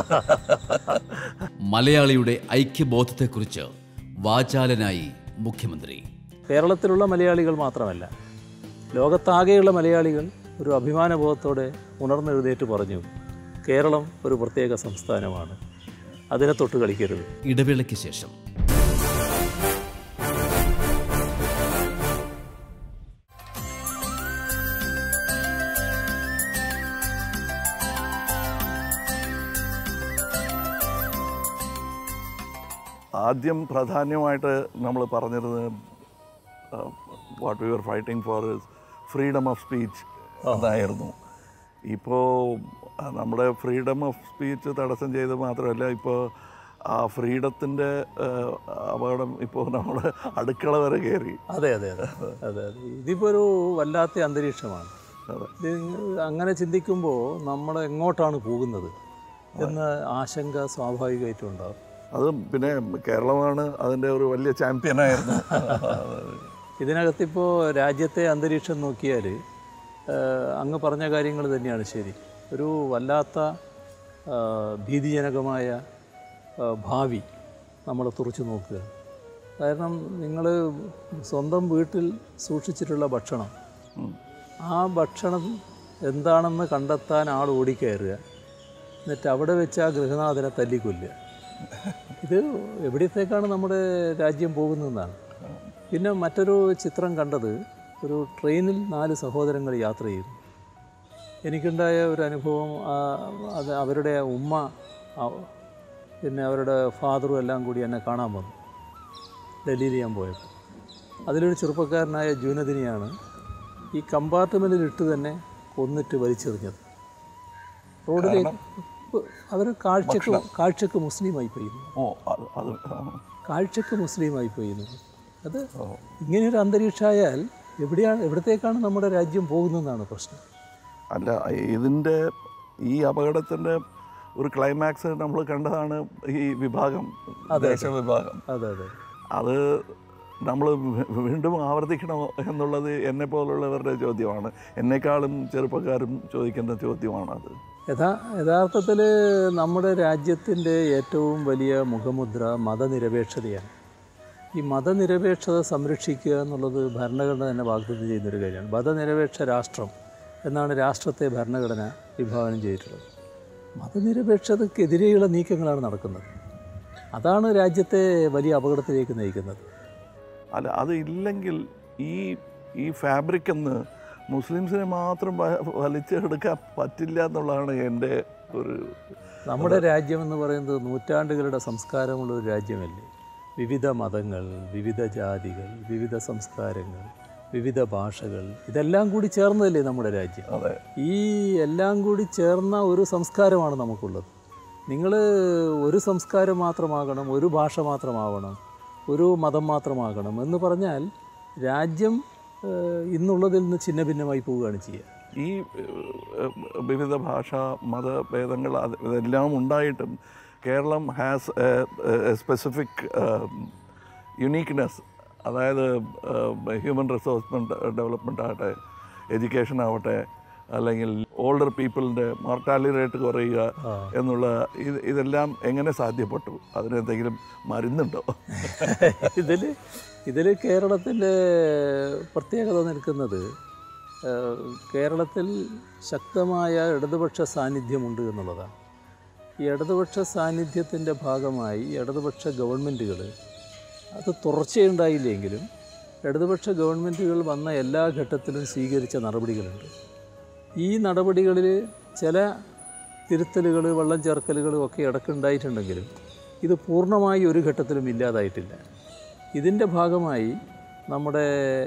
മലയാളിയുടെ ഐക്യബോധത്തെക്കുറിച്ച് വാചാലനായി മുഖ്യമന്ത്രി കേരളത്തിലുള്ള മലയാളികൾ മാത്രമല്ല ലോകത്താകെയുള്ള മലയാളികൾ ഒരു അഭിമാനബോധത്തോടെ ഉണർന്നെഴുന്നേറ്റ് പറഞ്ഞു കേരളം ഒരു പ്രത്യേക സംസ്ഥാനമാണ് അതിനെ തൊട്ട് കളിക്കരുത് ഇടവേളയ്ക്ക് ശേഷം ആദ്യം പ്രാധാന്യമായിട്ട് നമ്മൾ പറഞ്ഞിരുന്നത് what we are fighting for freedom of speech എന്നായിരുന്നു ഇപ്പോൾ നമ്മുടെ ഫ്രീഡം ഓഫ് സ്പീച്ച് തടസ്സം ചെയ്ത് മാത്രമല്ല ഇപ്പോൾ ആ ഫ്രീഡത്തിൻ്റെ അപകടം ഇപ്പോൾ നമ്മുടെ അടുക്കള വരെ കയറി അതെ അതെ അതെ അതെ അതെ ഇതിപ്പോൾ ഒരു വല്ലാത്ത അന്തരീക്ഷമാണ് ഇത് അങ്ങനെ ചിന്തിക്കുമ്പോൾ നമ്മൾ എങ്ങോട്ടാണ് പോകുന്നത് എന്ന ആശങ്ക സ്വാഭാവികമായിട്ടും ഉണ്ടാവും അത് പിന്നെ കേരളമാണ് അതിൻ്റെ ഒരു വലിയ ചാമ്പ്യനായിരുന്നു ഇതിനകത്തിപ്പോൾ രാജ്യത്തെ അന്തരീക്ഷം നോക്കിയാൽ അങ്ങ് പറഞ്ഞ കാര്യങ്ങൾ തന്നെയാണ് ശരി ഒരു വല്ലാത്ത ആ, ഭീതിജനകമായ ആ, ഭാവി നമ്മളെ തുറച്ചു നോക്കുക കാരണം നിങ്ങൾ സ്വന്തം വീട്ടിൽ സൂക്ഷിച്ചിട്ടുള്ള ഭക്ഷണം ആ ഭക്ഷണം എന്താണെന്ന് കണ്ടെത്താൻ ആൾ ഓടിക്കയറുക എന്നിട്ട് അവിടെ വെച്ച് ആ ഗൃഹനാഥനെ തല്ലിക്കൊല്ലുക ഇത് എവിടത്തേക്കാണ് നമ്മുടെ രാജ്യം പോകുന്നതെന്നാണ് പിന്നെ മറ്റൊരു ചിത്രം കണ്ടത് ഒരു ട്രെയിനിൽ നാല് സഹോദരങ്ങൾ യാത്ര ചെയ്തു എനിക്കുണ്ടായ ഒരു അനുഭവം ആ, അത് അവരുടെ ഉമ്മ ആ, പിന്നെ അവരുടെ ഫാദറും എല്ലാം കൂടി എന്നെ കാണാൻ വന്നു ഡൽഹിയിൽ ഞാൻ പോയപ്പോൾ അതിലൊരു ചെറുപ്പക്കാരനായ ജൂനദിനെയാണ് ഈ കമ്പാർട്ട്മെൻറ്റിൽ ഇട്ട് തന്നെ കൊന്നിട്ട് വലിച്ചെറിഞ്ഞത് റോഡിലേക്ക് അവർ കാഴ്ചക്ക് കാഴ്ചക്ക് മുസ്ലിമായി പോയിരുന്നു ഓ അത് അത് ആ. കാഴ്ചക്ക് മുസ്ലിമായി പോയിരുന്നു അത് ഇങ്ങനെയൊരു അന്തരീക്ഷമായാൽ എവിടെയാണ് എവിടത്തേക്കാണ് നമ്മുടെ രാജ്യം പോകുന്നതെന്നാണ് പ്രശ്നം അല്ല ഇതിൻ്റെ ഈ അപകടത്തിൻ്റെ ഒരു ക്ലൈമാക്സ് നമ്മൾ കണ്ടതാണ് ഈ വിഭാഗം ദേശവിഭാഗം അതെ അതെ അത് നമ്മൾ വീണ്ടും ആവർത്തിക്കണമോ എന്നുള്ളത് എന്നെ പോലുള്ളവരുടെ ചോദ്യമാണ് എന്നെക്കാളും ചെറുപ്പക്കാരും ചോദിക്കുന്ന ചോദ്യമാണ് അത് യഥാ യഥാർത്ഥത്തിൽ നമ്മുടെ രാജ്യത്തിൻ്റെ ഏറ്റവും വലിയ മുഖമുദ്ര മതനിരപേക്ഷതയാണ് ഈ മതനിരപേക്ഷത സംരക്ഷിക്കുക എന്നുള്ളത് ഭരണഘടന തന്നെ വാഗ്ദത്തം ചെയ്യുന്നൊരു കാര്യമാണ് മതനിരപേക്ഷ രാഷ്ട്രം എന്നാണ് രാഷ്ട്രത്തെ ഭരണഘടന വിഭാവനം ചെയ്തിട്ടുള്ളത് മതനിരപേക്ഷതക്കെതിരെയുള്ള നീക്കങ്ങളാണ് നടക്കുന്നത് അതാണ് രാജ്യത്തെ വലിയ അപകടത്തിലേക്ക് നയിക്കുന്നത് അല്ല അത് ഇല്ലെങ്കിൽ ഈ ഈ ഫാബ്രിക് എന്ന് മുസ്ലിംസിനെ മാത്രം വ- വലിച്ചെടുക്കാൻ പറ്റില്ല എന്നുള്ളതാണ് എൻ്റെ ഒരു നമ്മുടെ രാജ്യം എന്ന് പറയുന്നത് നൂറ്റാണ്ടുകളുടെ സംസ്കാരമുള്ള ഒരു രാജ്യമല്ലേ വിവിധ മതങ്ങൾ വിവിധ ജാതികൾ വിവിധ സംസ്കാരങ്ങൾ വിവിധ ഭാഷകൾ ഇതെല്ലാം കൂടി ചേർന്നതല്ലേ നമ്മുടെ രാജ്യം അതെ ഈ എല്ലാം കൂടി ചേർന്ന ഒരു സംസ്കാരമാണ് നമുക്കുള്ളത് നിങ്ങൾ ഒരു സംസ്കാരം മാത്രമാകണം ഒരു ഭാഷ മാത്രമാവണം ഒരു മതം മാത്രമാകണം എന്ന് പറഞ്ഞാൽ രാജ്യം ഏഹ്, ഇന്നുള്ളതിൽ നിന്ന് ഛിന്ന ഭിന്നമായി പോവുകയാണ് ചെയ്യുക ഈ ഏഹ്, വിവിധ ഭാഷ മതഭേദങ്ങൾ അത് ഇതെല്ലാം ഉണ്ടായിട്ടും കേരളം ഹാസ് സ്പെസിഫിക് യുണീക്ക്നെസ് അതായത് ഹ്യൂമൻ റിസോഴ്സ്മെൻറ്റ് ഡെവലപ്മെൻ്റ് ആകട്ടെ എഡ്യൂക്കേഷൻ ആവട്ടെ അല്ലെങ്കിൽ ഓൾഡർ പീപ്പിളിൻ്റെ മോർട്ടാലിറ്റി റേറ്റ് കുറയുക എന്നുള്ള ഇത് ഇതെല്ലാം എങ്ങനെ സാധ്യപ്പെട്ടു അതിനെന്തെങ്കിലും മരുന്നുണ്ടോ ഇതിൽ ഇതിൽ കേരളത്തിൻ്റെ പ്രത്യേകത നിൽക്കുന്നത് ഏഹ്, കേരളത്തിൽ ശക്തമായ ഇടതുപക്ഷ സാന്നിധ്യമുണ്ട് എന്നുള്ളതാണ് ഈ ഇടതുപക്ഷ സാന്നിധ്യത്തിൻ്റെ ഭാഗമായി ഇടതുപക്ഷ ഗവൺമെൻറ്റുകൾ അത് തുടർച്ചയുണ്ടായില്ലെങ്കിലും ഇടതുപക്ഷ ഗവൺമെൻറ്റുകൾ വന്ന എല്ലാ ഘട്ടത്തിലും സ്വീകരിച്ച നടപടികളുണ്ട് ഈ നടപടികളിൽ ചില തിരുത്തലുകൾ വെള്ളം ചേർക്കലുകളും ഒക്കെ ഇടക്കുണ്ടായിട്ടുണ്ടെങ്കിലും ഇത് പൂർണ്ണമായി ഒരു ഘട്ടത്തിലും ഇല്ലാതായിട്ടില്ല ഇതിൻ്റെ ഭാഗമായി നമ്മുടെ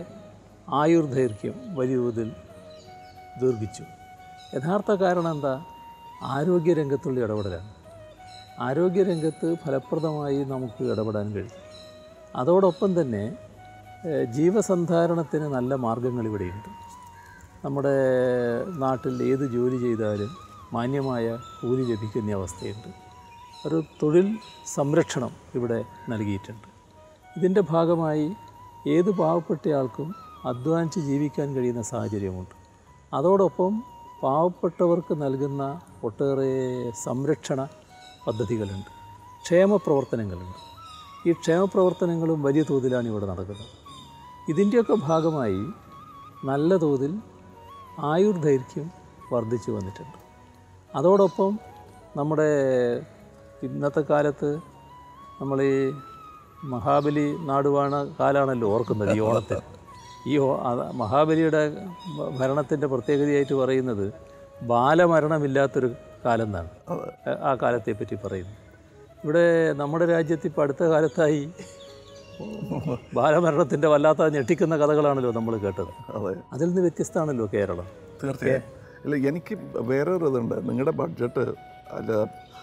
ആയുർദൈർഘ്യം വലിയ തോതിൽ ദീർഘിച്ചു യഥാർത്ഥ കാരണം എന്താ ആരോഗ്യരംഗത്തുള്ള ഇടപെടലാണ് ആരോഗ്യരംഗത്ത് ഫലപ്രദമായി നമുക്ക് ഇടപെടാൻ കഴിയും അതോടൊപ്പം തന്നെ ഏഹ്, ജീവസന്ധാരണത്തിന് നല്ല മാർഗങ്ങൾ ഇവിടെയുണ്ട് നമ്മുടെ നാട്ടിൽ ഏത് ജോലി ചെയ്താലും മാന്യമായ കൂലി ലഭിക്കുന്ന അവസ്ഥയുണ്ട് ഒരു തൊഴിൽ സംരക്ഷണം ഇവിടെ നൽകിയിട്ടുണ്ട് ഇതിൻ്റെ ഭാഗമായി ഏത് പാവപ്പെട്ടയാൾക്കും അധ്വാനിച്ച് ജീവിക്കാൻ കഴിയുന്ന സാഹചര്യമുണ്ട് അതോടൊപ്പം പാവപ്പെട്ടവർക്ക് നൽകുന്ന ഒട്ടേറെ സംരക്ഷണ പദ്ധതികളുണ്ട് ക്ഷേമ പ്രവർത്തനങ്ങളുണ്ട് ഈ ക്ഷേമ പ്രവർത്തനങ്ങളും വലിയ തോതിലാണ് ഇവിടെ നടക്കുന്നത് ഇതിൻ്റെയൊക്കെ ഭാഗമായി നല്ല തോതിൽ ആയുർദൈർഘ്യം വർദ്ധിച്ചു വന്നിട്ടുണ്ട് അതോടൊപ്പം നമ്മുടെ ഇന്നത്തെ കാലത്ത് നമ്മൾ ഈ മഹാബലി നാടുവാണ കാലാണല്ലോ ഓർക്കുന്നത് ഈ ഓണത്തിന് ഈ ഓ- അത് മഹാബലിയുടെ ഭരണത്തിൻ്റെ പ്രത്യേകതയായിട്ട് പറയുന്നത് ബാലമരണമില്ലാത്തൊരു കാലം എന്നാണ് ആ- ആ കാലത്തെ പറ്റി പറയുന്നത് ഇവിടെ നമ്മുടെ രാജ്യത്ത് ഇപ്പോൾ അടുത്ത കാലത്തായി ബാലമരണത്തിൻ്റെ വല്ലാത്ത ഞെട്ടിക്കുന്ന കഥകളാണല്ലോ നമ്മൾ കേട്ടത് അതെ അതിൽ നിന്ന് വ്യത്യസ്തമാണല്ലോ കേരളം തീർച്ചയായും ഇല്ല എനിക്ക് വേറൊരു ഇതുണ്ട് നിങ്ങളുടെ ബഡ്ജറ്റ് അല്ല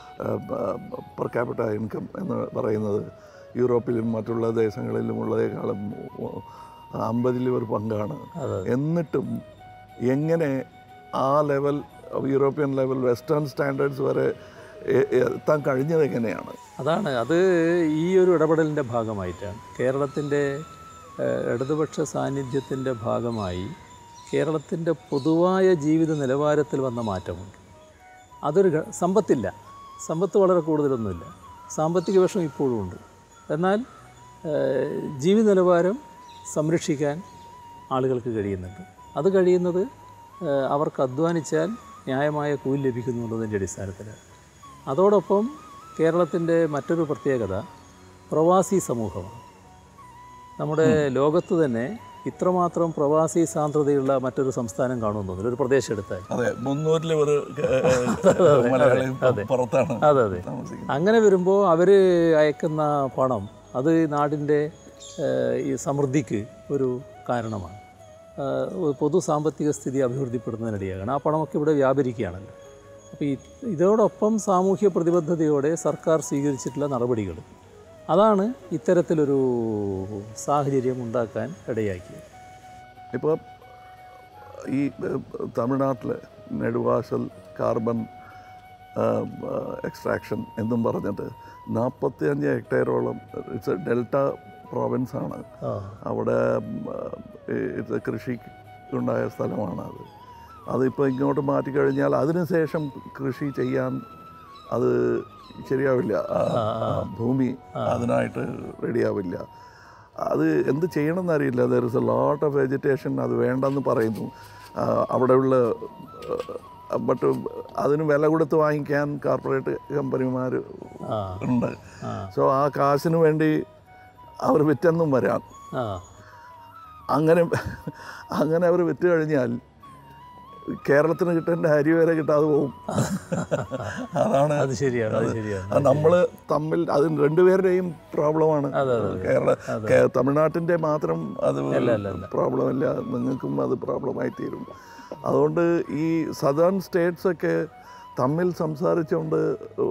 പെർ ക്യാപിറ്റ ഇൻകം എന്ന് പറയുന്നത് യൂറോപ്പിലും മറ്റുള്ള ദേശങ്ങളിലും ഉള്ളതേക്കാളും അമ്പതിൽ ഒരു പങ്കാണ് എന്നിട്ടും എങ്ങനെ ആ level European level western standards വരെ എ- എത്താൻ കഴിഞ്ഞത് എങ്ങനെയാണ് അതാണ് അത് ഈ ഒരു ഇടപെടലിൻ്റെ ഭാഗമായിട്ടാണ് കേരളത്തിൻ്റെ ഏഹ്, ഇടതുപക്ഷ സാന്നിധ്യത്തിൻ്റെ ഭാഗമായി കേരളത്തിൻ്റെ പൊതുവായ ജീവിത നിലവാരത്തിൽ വന്ന മാറ്റമുണ്ട് അതൊരു ഘ- സമ്പത്തില്ല സമ്പത്ത് വളരെ കൂടുതലൊന്നുമില്ല സാമ്പത്തിക വിഷമം ഇപ്പോഴും ഉണ്ട് എന്നാൽ ഏഹ്, ജീവിത നിലവാരം സംരക്ഷിക്കാൻ ആളുകൾക്ക് കഴിയുന്നുണ്ട് അത് കഴിയുന്നത് ഏഹ്, അവർക്ക് അധ്വാനിച്ചാൽ ന്യായമായ കൂലി ലഭിക്കുന്നു എന്നുള്ളതിൻ്റെ അടിസ്ഥാനത്തിലാണ് അതോടൊപ്പം കേരളത്തിൻ്റെ മറ്റൊരു പ്രത്യേകത പ്രവാസി സമൂഹമാണ് നമ്മുടെ ലോകത്ത് തന്നെ ഇത്രമാത്രം പ്രവാസി സാന്ദ്രതയുള്ള മറ്റൊരു സംസ്ഥാനം കാണുമെന്ന് തോന്നുന്നു ഒരു പ്രദേശം എടുത്താൽ അതെ മുന്നൂറിൽ ഒരു മലയാളി പുറത്താണ് അതെ അതെ താമസിക്കുന്നത് അങ്ങനെ വരുമ്പോൾ അവർ അയക്കുന്ന പണം അത് നാടിൻ്റെ ഏഹ്, ഈ സമൃദ്ധിക്ക് ഒരു കാരണമാണ് ഏഹ്, ഒരു പൊതു സാമ്പത്തിക സ്ഥിതി അഭിവൃദ്ധിപ്പെടുന്നതിനിടയാകണം ആ പണമൊക്കെ ഇവിടെ വ്യാപരിക്കുകയാണല്ലോ അപ്പോൾ ഈ ഇതോടൊപ്പം സാമൂഹ്യ പ്രതിബദ്ധതയോടെ സർക്കാർ സ്വീകരിച്ചിട്ടുള്ള നടപടികൾ അതാണ് ഇത്തരത്തിലൊരു സാഹചര്യം ഉണ്ടാക്കാൻ ഇടയാക്കിയത് ഇപ്പോൾ ഈ ഏഹ്, തമിഴ്നാട്ടിൽ നെടുവാശൽ കാർബൺ എക്സ്ട്രാക്ഷൻ എന്നും പറഞ്ഞിട്ട് നാൽപ്പത്തി അഞ്ച് ഹെക്ടയറോളം ഇറ്റ്സ് എ ഡെൽറ്റ പ്രോവിൻസ് ആണ് ആ അവിടെ ഇത് കൃഷിക്ക് ഉണ്ടായ സ്ഥലമാണ് അത് അതിപ്പോൾ ഇങ്ങോട്ട് മാറ്റിക്കഴിഞ്ഞാൽ അതിനുശേഷം കൃഷി ചെയ്യാൻ അത് ശരിയാവില്ല ആ, ആ ഭൂമി അതിനായിട്ട് റെഡിയാവില്ല അത് എന്ത് ചെയ്യണമെന്ന് അറിയില്ല there is a lot of vegetation അത് വേണ്ടെന്ന് പറയുന്നു ആ, അവിടെയുള്ള ബട്ട് അതിന് വില കൊടുത്ത് വാങ്ങിക്കാൻ കോർപ്പറേറ്റ് കമ്പനിമാർ ആ ഉണ്ട് ആ സോ ആ കാശിന് വേണ്ടി അവർ വിറ്റെന്നും വരാം ആ അങ്ങനെ അങ്ങനെ അവർ വിറ്റ് കഴിഞ്ഞാൽ കേരളത്തിന് കിട്ടേണ്ട അരി വരെ കിട്ടാതെ പോകും അതാണ് അത് ശരിയാണ് അത് ശരിയാണ് നമ്മൾ തമ്മിൽ അത് രണ്ടുപേരുടെയും പ്രോബ്ലമാണ് കേരള കേ- തമിഴ്നാട്ടിൻ്റെ മാത്രം അത് പ്രോബ്ലം അല്ല നിങ്ങൾക്കും അത് പ്രോബ്ലമായി തീരും അതുകൊണ്ട് ഈ സദേൺ സ്റ്റേറ്റ്സ് ഒക്കെ തമ്മിൽ സംസാരിച്ചുകൊണ്ട്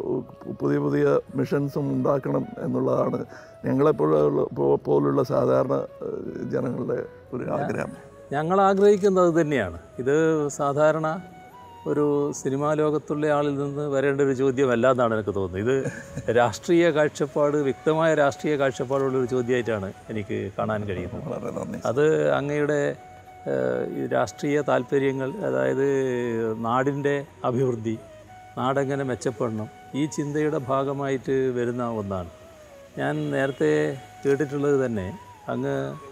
പുതിയ പുതിയ മിഷൻസും ഉണ്ടാക്കണം എന്നുള്ളതാണ് ഞങ്ങളെപ്പോലുള്ള പോ- പോലുള്ള സാധാരണ ഏഹ്, ജനങ്ങളുടെ ഒരു ആഗ്രഹം ഞങ്ങൾ ആഗ്രഹിക്കുന്നത് തന്നെയാണ് ഇത് സാധാരണ ഒരു സിനിമാ ലോകത്തുള്ള ആളിൽ നിന്ന് വരേണ്ട ഒരു ചോദ്യമല്ല എന്നാണ് എനിക്ക് തോന്നുന്നത് ഇത് രാഷ്ട്രീയ കാഴ്ചപ്പാട് വ്യക്തമായ രാഷ്ട്രീയ കാഴ്ചപ്പാടുള്ള ഒരു ചോദ്യമായിട്ടാണ് എനിക്ക് കാണാൻ കഴിയുന്നത് വളരെ നന്ദി അത് അങ്ങയുടെ ഏഹ്, ഈ രാഷ്ട്രീയ താല്പര്യങ്ങൾ അതായത് നാടിൻ്റെ അഭിവൃദ്ധി നാടെങ്ങനെ മെച്ചപ്പെടണം ഈ ചിന്തയുടെ ഭാഗമായിട്ട് വരുന്ന ഒന്നാണ് ഞാൻ നേരത്തെ കേട്ടിട്ടുള്ളത് തന്നെ അങ്ങ്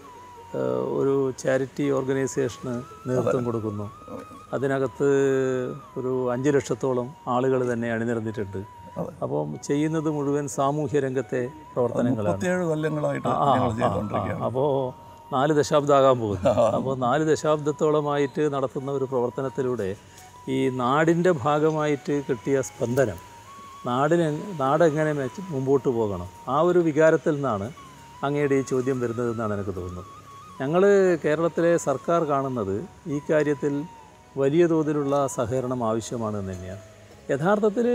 ഏഹ്, ഒരു ചാരിറ്റി ഓർഗനൈസേഷന് നേതൃത്വം കൊടുക്കുന്നു അതിനകത്ത് ഒരു അഞ്ച് ലക്ഷത്തോളം ആളുകൾ തന്നെ അണിനിരന്നിട്ടുണ്ട് അപ്പം ചെയ്യുന്നത് മുഴുവൻ സാമൂഹ്യ രംഗത്തെ പ്രവർത്തനങ്ങളാണ് മുപ്പത്തിയേഴ് കൊല്ലങ്ങളായിട്ട് ആ, ഞങ്ങൾ ആ, ചെയ്തുകൊണ്ടിരിക്കുകയാണ് ആ, അപ്പോൾ നാല് ദശാബ്ദമാകാൻ പോകുന്നു അപ്പോൾ നാല് ദശാബ്ദത്തോളമായിട്ട് നടത്തുന്ന ഒരു പ്രവർത്തനത്തിലൂടെ ഈ നാടിൻ്റെ ഭാഗമായിട്ട് കിട്ടിയ സ്പന്ദനം നാടിന് നാടെങ്ങനെ മെച്ച മുമ്പോട്ട് പോകണം ആ ഒരു വികാരത്തിൽ നിന്നാണ് അങ്ങയുടെ ഈ ചോദ്യം വരുന്നതെന്നാണ് എനിക്ക് തോന്നുന്നത് ഞങ്ങൾ കേരളത്തിലെ സർക്കാർ കാണുന്നത് ഈ കാര്യത്തിൽ വലിയ തോതിലുള്ള സഹകരണം ആവശ്യമാണെന്ന് തന്നെയാണ് യഥാർത്ഥത്തിൽ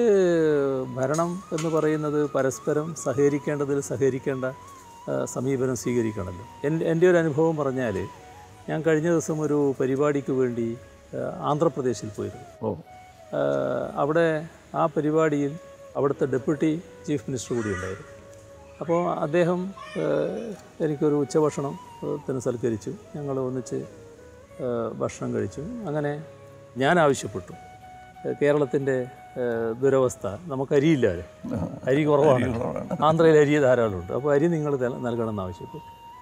ഭരണം എന്ന് പറയുന്നത് പരസ്പരം സഹകരിക്കേണ്ടതിൽ സഹകരിക്കേണ്ട ആ, സമീപനം സ്വീകരിക്കണമല്ലോ എൻ്റെ എൻ്റെ ഒരു അനുഭവം പറഞ്ഞാൽ ഞാൻ കഴിഞ്ഞ ദിവസം ഒരു പരിപാടിക്ക് വേണ്ടി ആ, ആന്ധ്രാപ്രദേശിൽ പോയിരുന്നു ഓ ആ, അവിടെ ആ പരിപാടിയിൽ അവിടുത്തെ ഡെപ്യൂട്ടി ചീഫ് മിനിസ്റ്റർ കൂടി ഉണ്ടായിരുന്നു അപ്പോൾ അദ്ദേഹം ആ, എനിക്കൊരു ഉച്ചഭക്ഷണം ആ, ത്തിന് സൽക്കരിച്ചു ഞങ്ങൾ ഒന്നിച്ച് ആ, ഭക്ഷണം കഴിച്ചു അങ്ങനെ ഞാൻ ആവശ്യപ്പെട്ടു കേരളത്തിൻ്റെ ദുരവസ്ഥ നമുക്ക് അരിയില്ലല്ലോ അരി കുറവാണ് ആന്ധ്രയിൽ അരി ധാരാളമുണ്ട് അപ്പോൾ അരി നിങ്ങൾ ത- നൽകണമെന്ന് ആവശ്യപ്പെട്ടു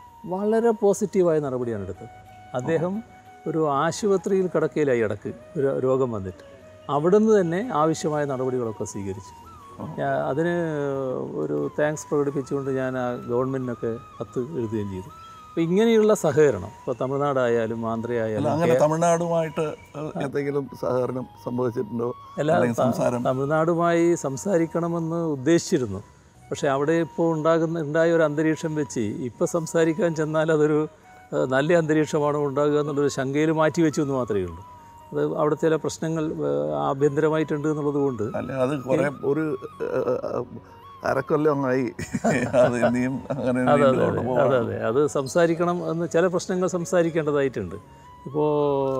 വളരെ പോസിറ്റീവായ നടപടിയാണ് എടുത്തത് അദ്ദേഹം ഒരു ആശുപത്രിയിൽ കിടക്കയിലായി ഇടക്ക് ഒരു രോഗം വന്നിട്ട് അവിടുന്ന് തന്നെ ആവശ്യമായ നടപടികളൊക്കെ സ്വീകരിച്ചു ഞാൻ അതിന് ഒരു താങ്ക്സ് പ്രകടിപ്പിച്ചുകൊണ്ട് ഞാൻ ആ ഗവൺമെൻറ്റിനൊക്കെ കത്ത് എഴുതുകയും ചെയ്തു അപ്പോൾ ഇങ്ങനെയുള്ള സഹകരണം ഇപ്പോൾ തമിഴ്നാടായാലും ആന്ധ്രയായാലും അങ്ങനെ തമിഴ്നാടുമായിട്ട് എന്തെങ്കിലും സഹകരണം സംഭവിച്ചിട്ടുണ്ടോ അല്ല അല്ലെങ്കിൽ ത- സംസാരം തമിഴ്നാടുമായി സംസാരിക്കണമെന്ന് ഉദ്ദേശിച്ചിരുന്നു പക്ഷേ അവിടെ ഇപ്പോൾ ഉണ്ടാകുന്ന ഉണ്ടായ ഒരു അന്തരീക്ഷം വെച്ച് ഇപ്പോൾ സംസാരിക്കാൻ ചെന്നാൽ അതൊരു ഏഹ്, നല്ല അന്തരീക്ഷമാണോ ഉണ്ടാകുക എന്നുള്ളൊരു ശങ്കയിൽ മാറ്റി വെച്ചു എന്ന് മാത്രമേ ഉള്ളൂ അത് അവിടെ ചില പ്രശ്നങ്ങൾ ഏഹ്, ആഭ്യന്തരമായിട്ടുണ്ട് എന്നുള്ളത് കൊണ്ട് അല്ല അത് കുറെ ഒരു ഏഹ്, അരക്കൊല്ലമായി അത് ഇനിയും അങ്ങനെ അതെ അതെ നീണ്ടുകൊണ്ട് അതെ പോകാം. അതെ അതെ അത് സംസാരിക്കണം എന്ന് ചില പ്രശ്നങ്ങൾ സംസാരിക്കേണ്ടതായിട്ടുണ്ട് ഇപ്പോൾ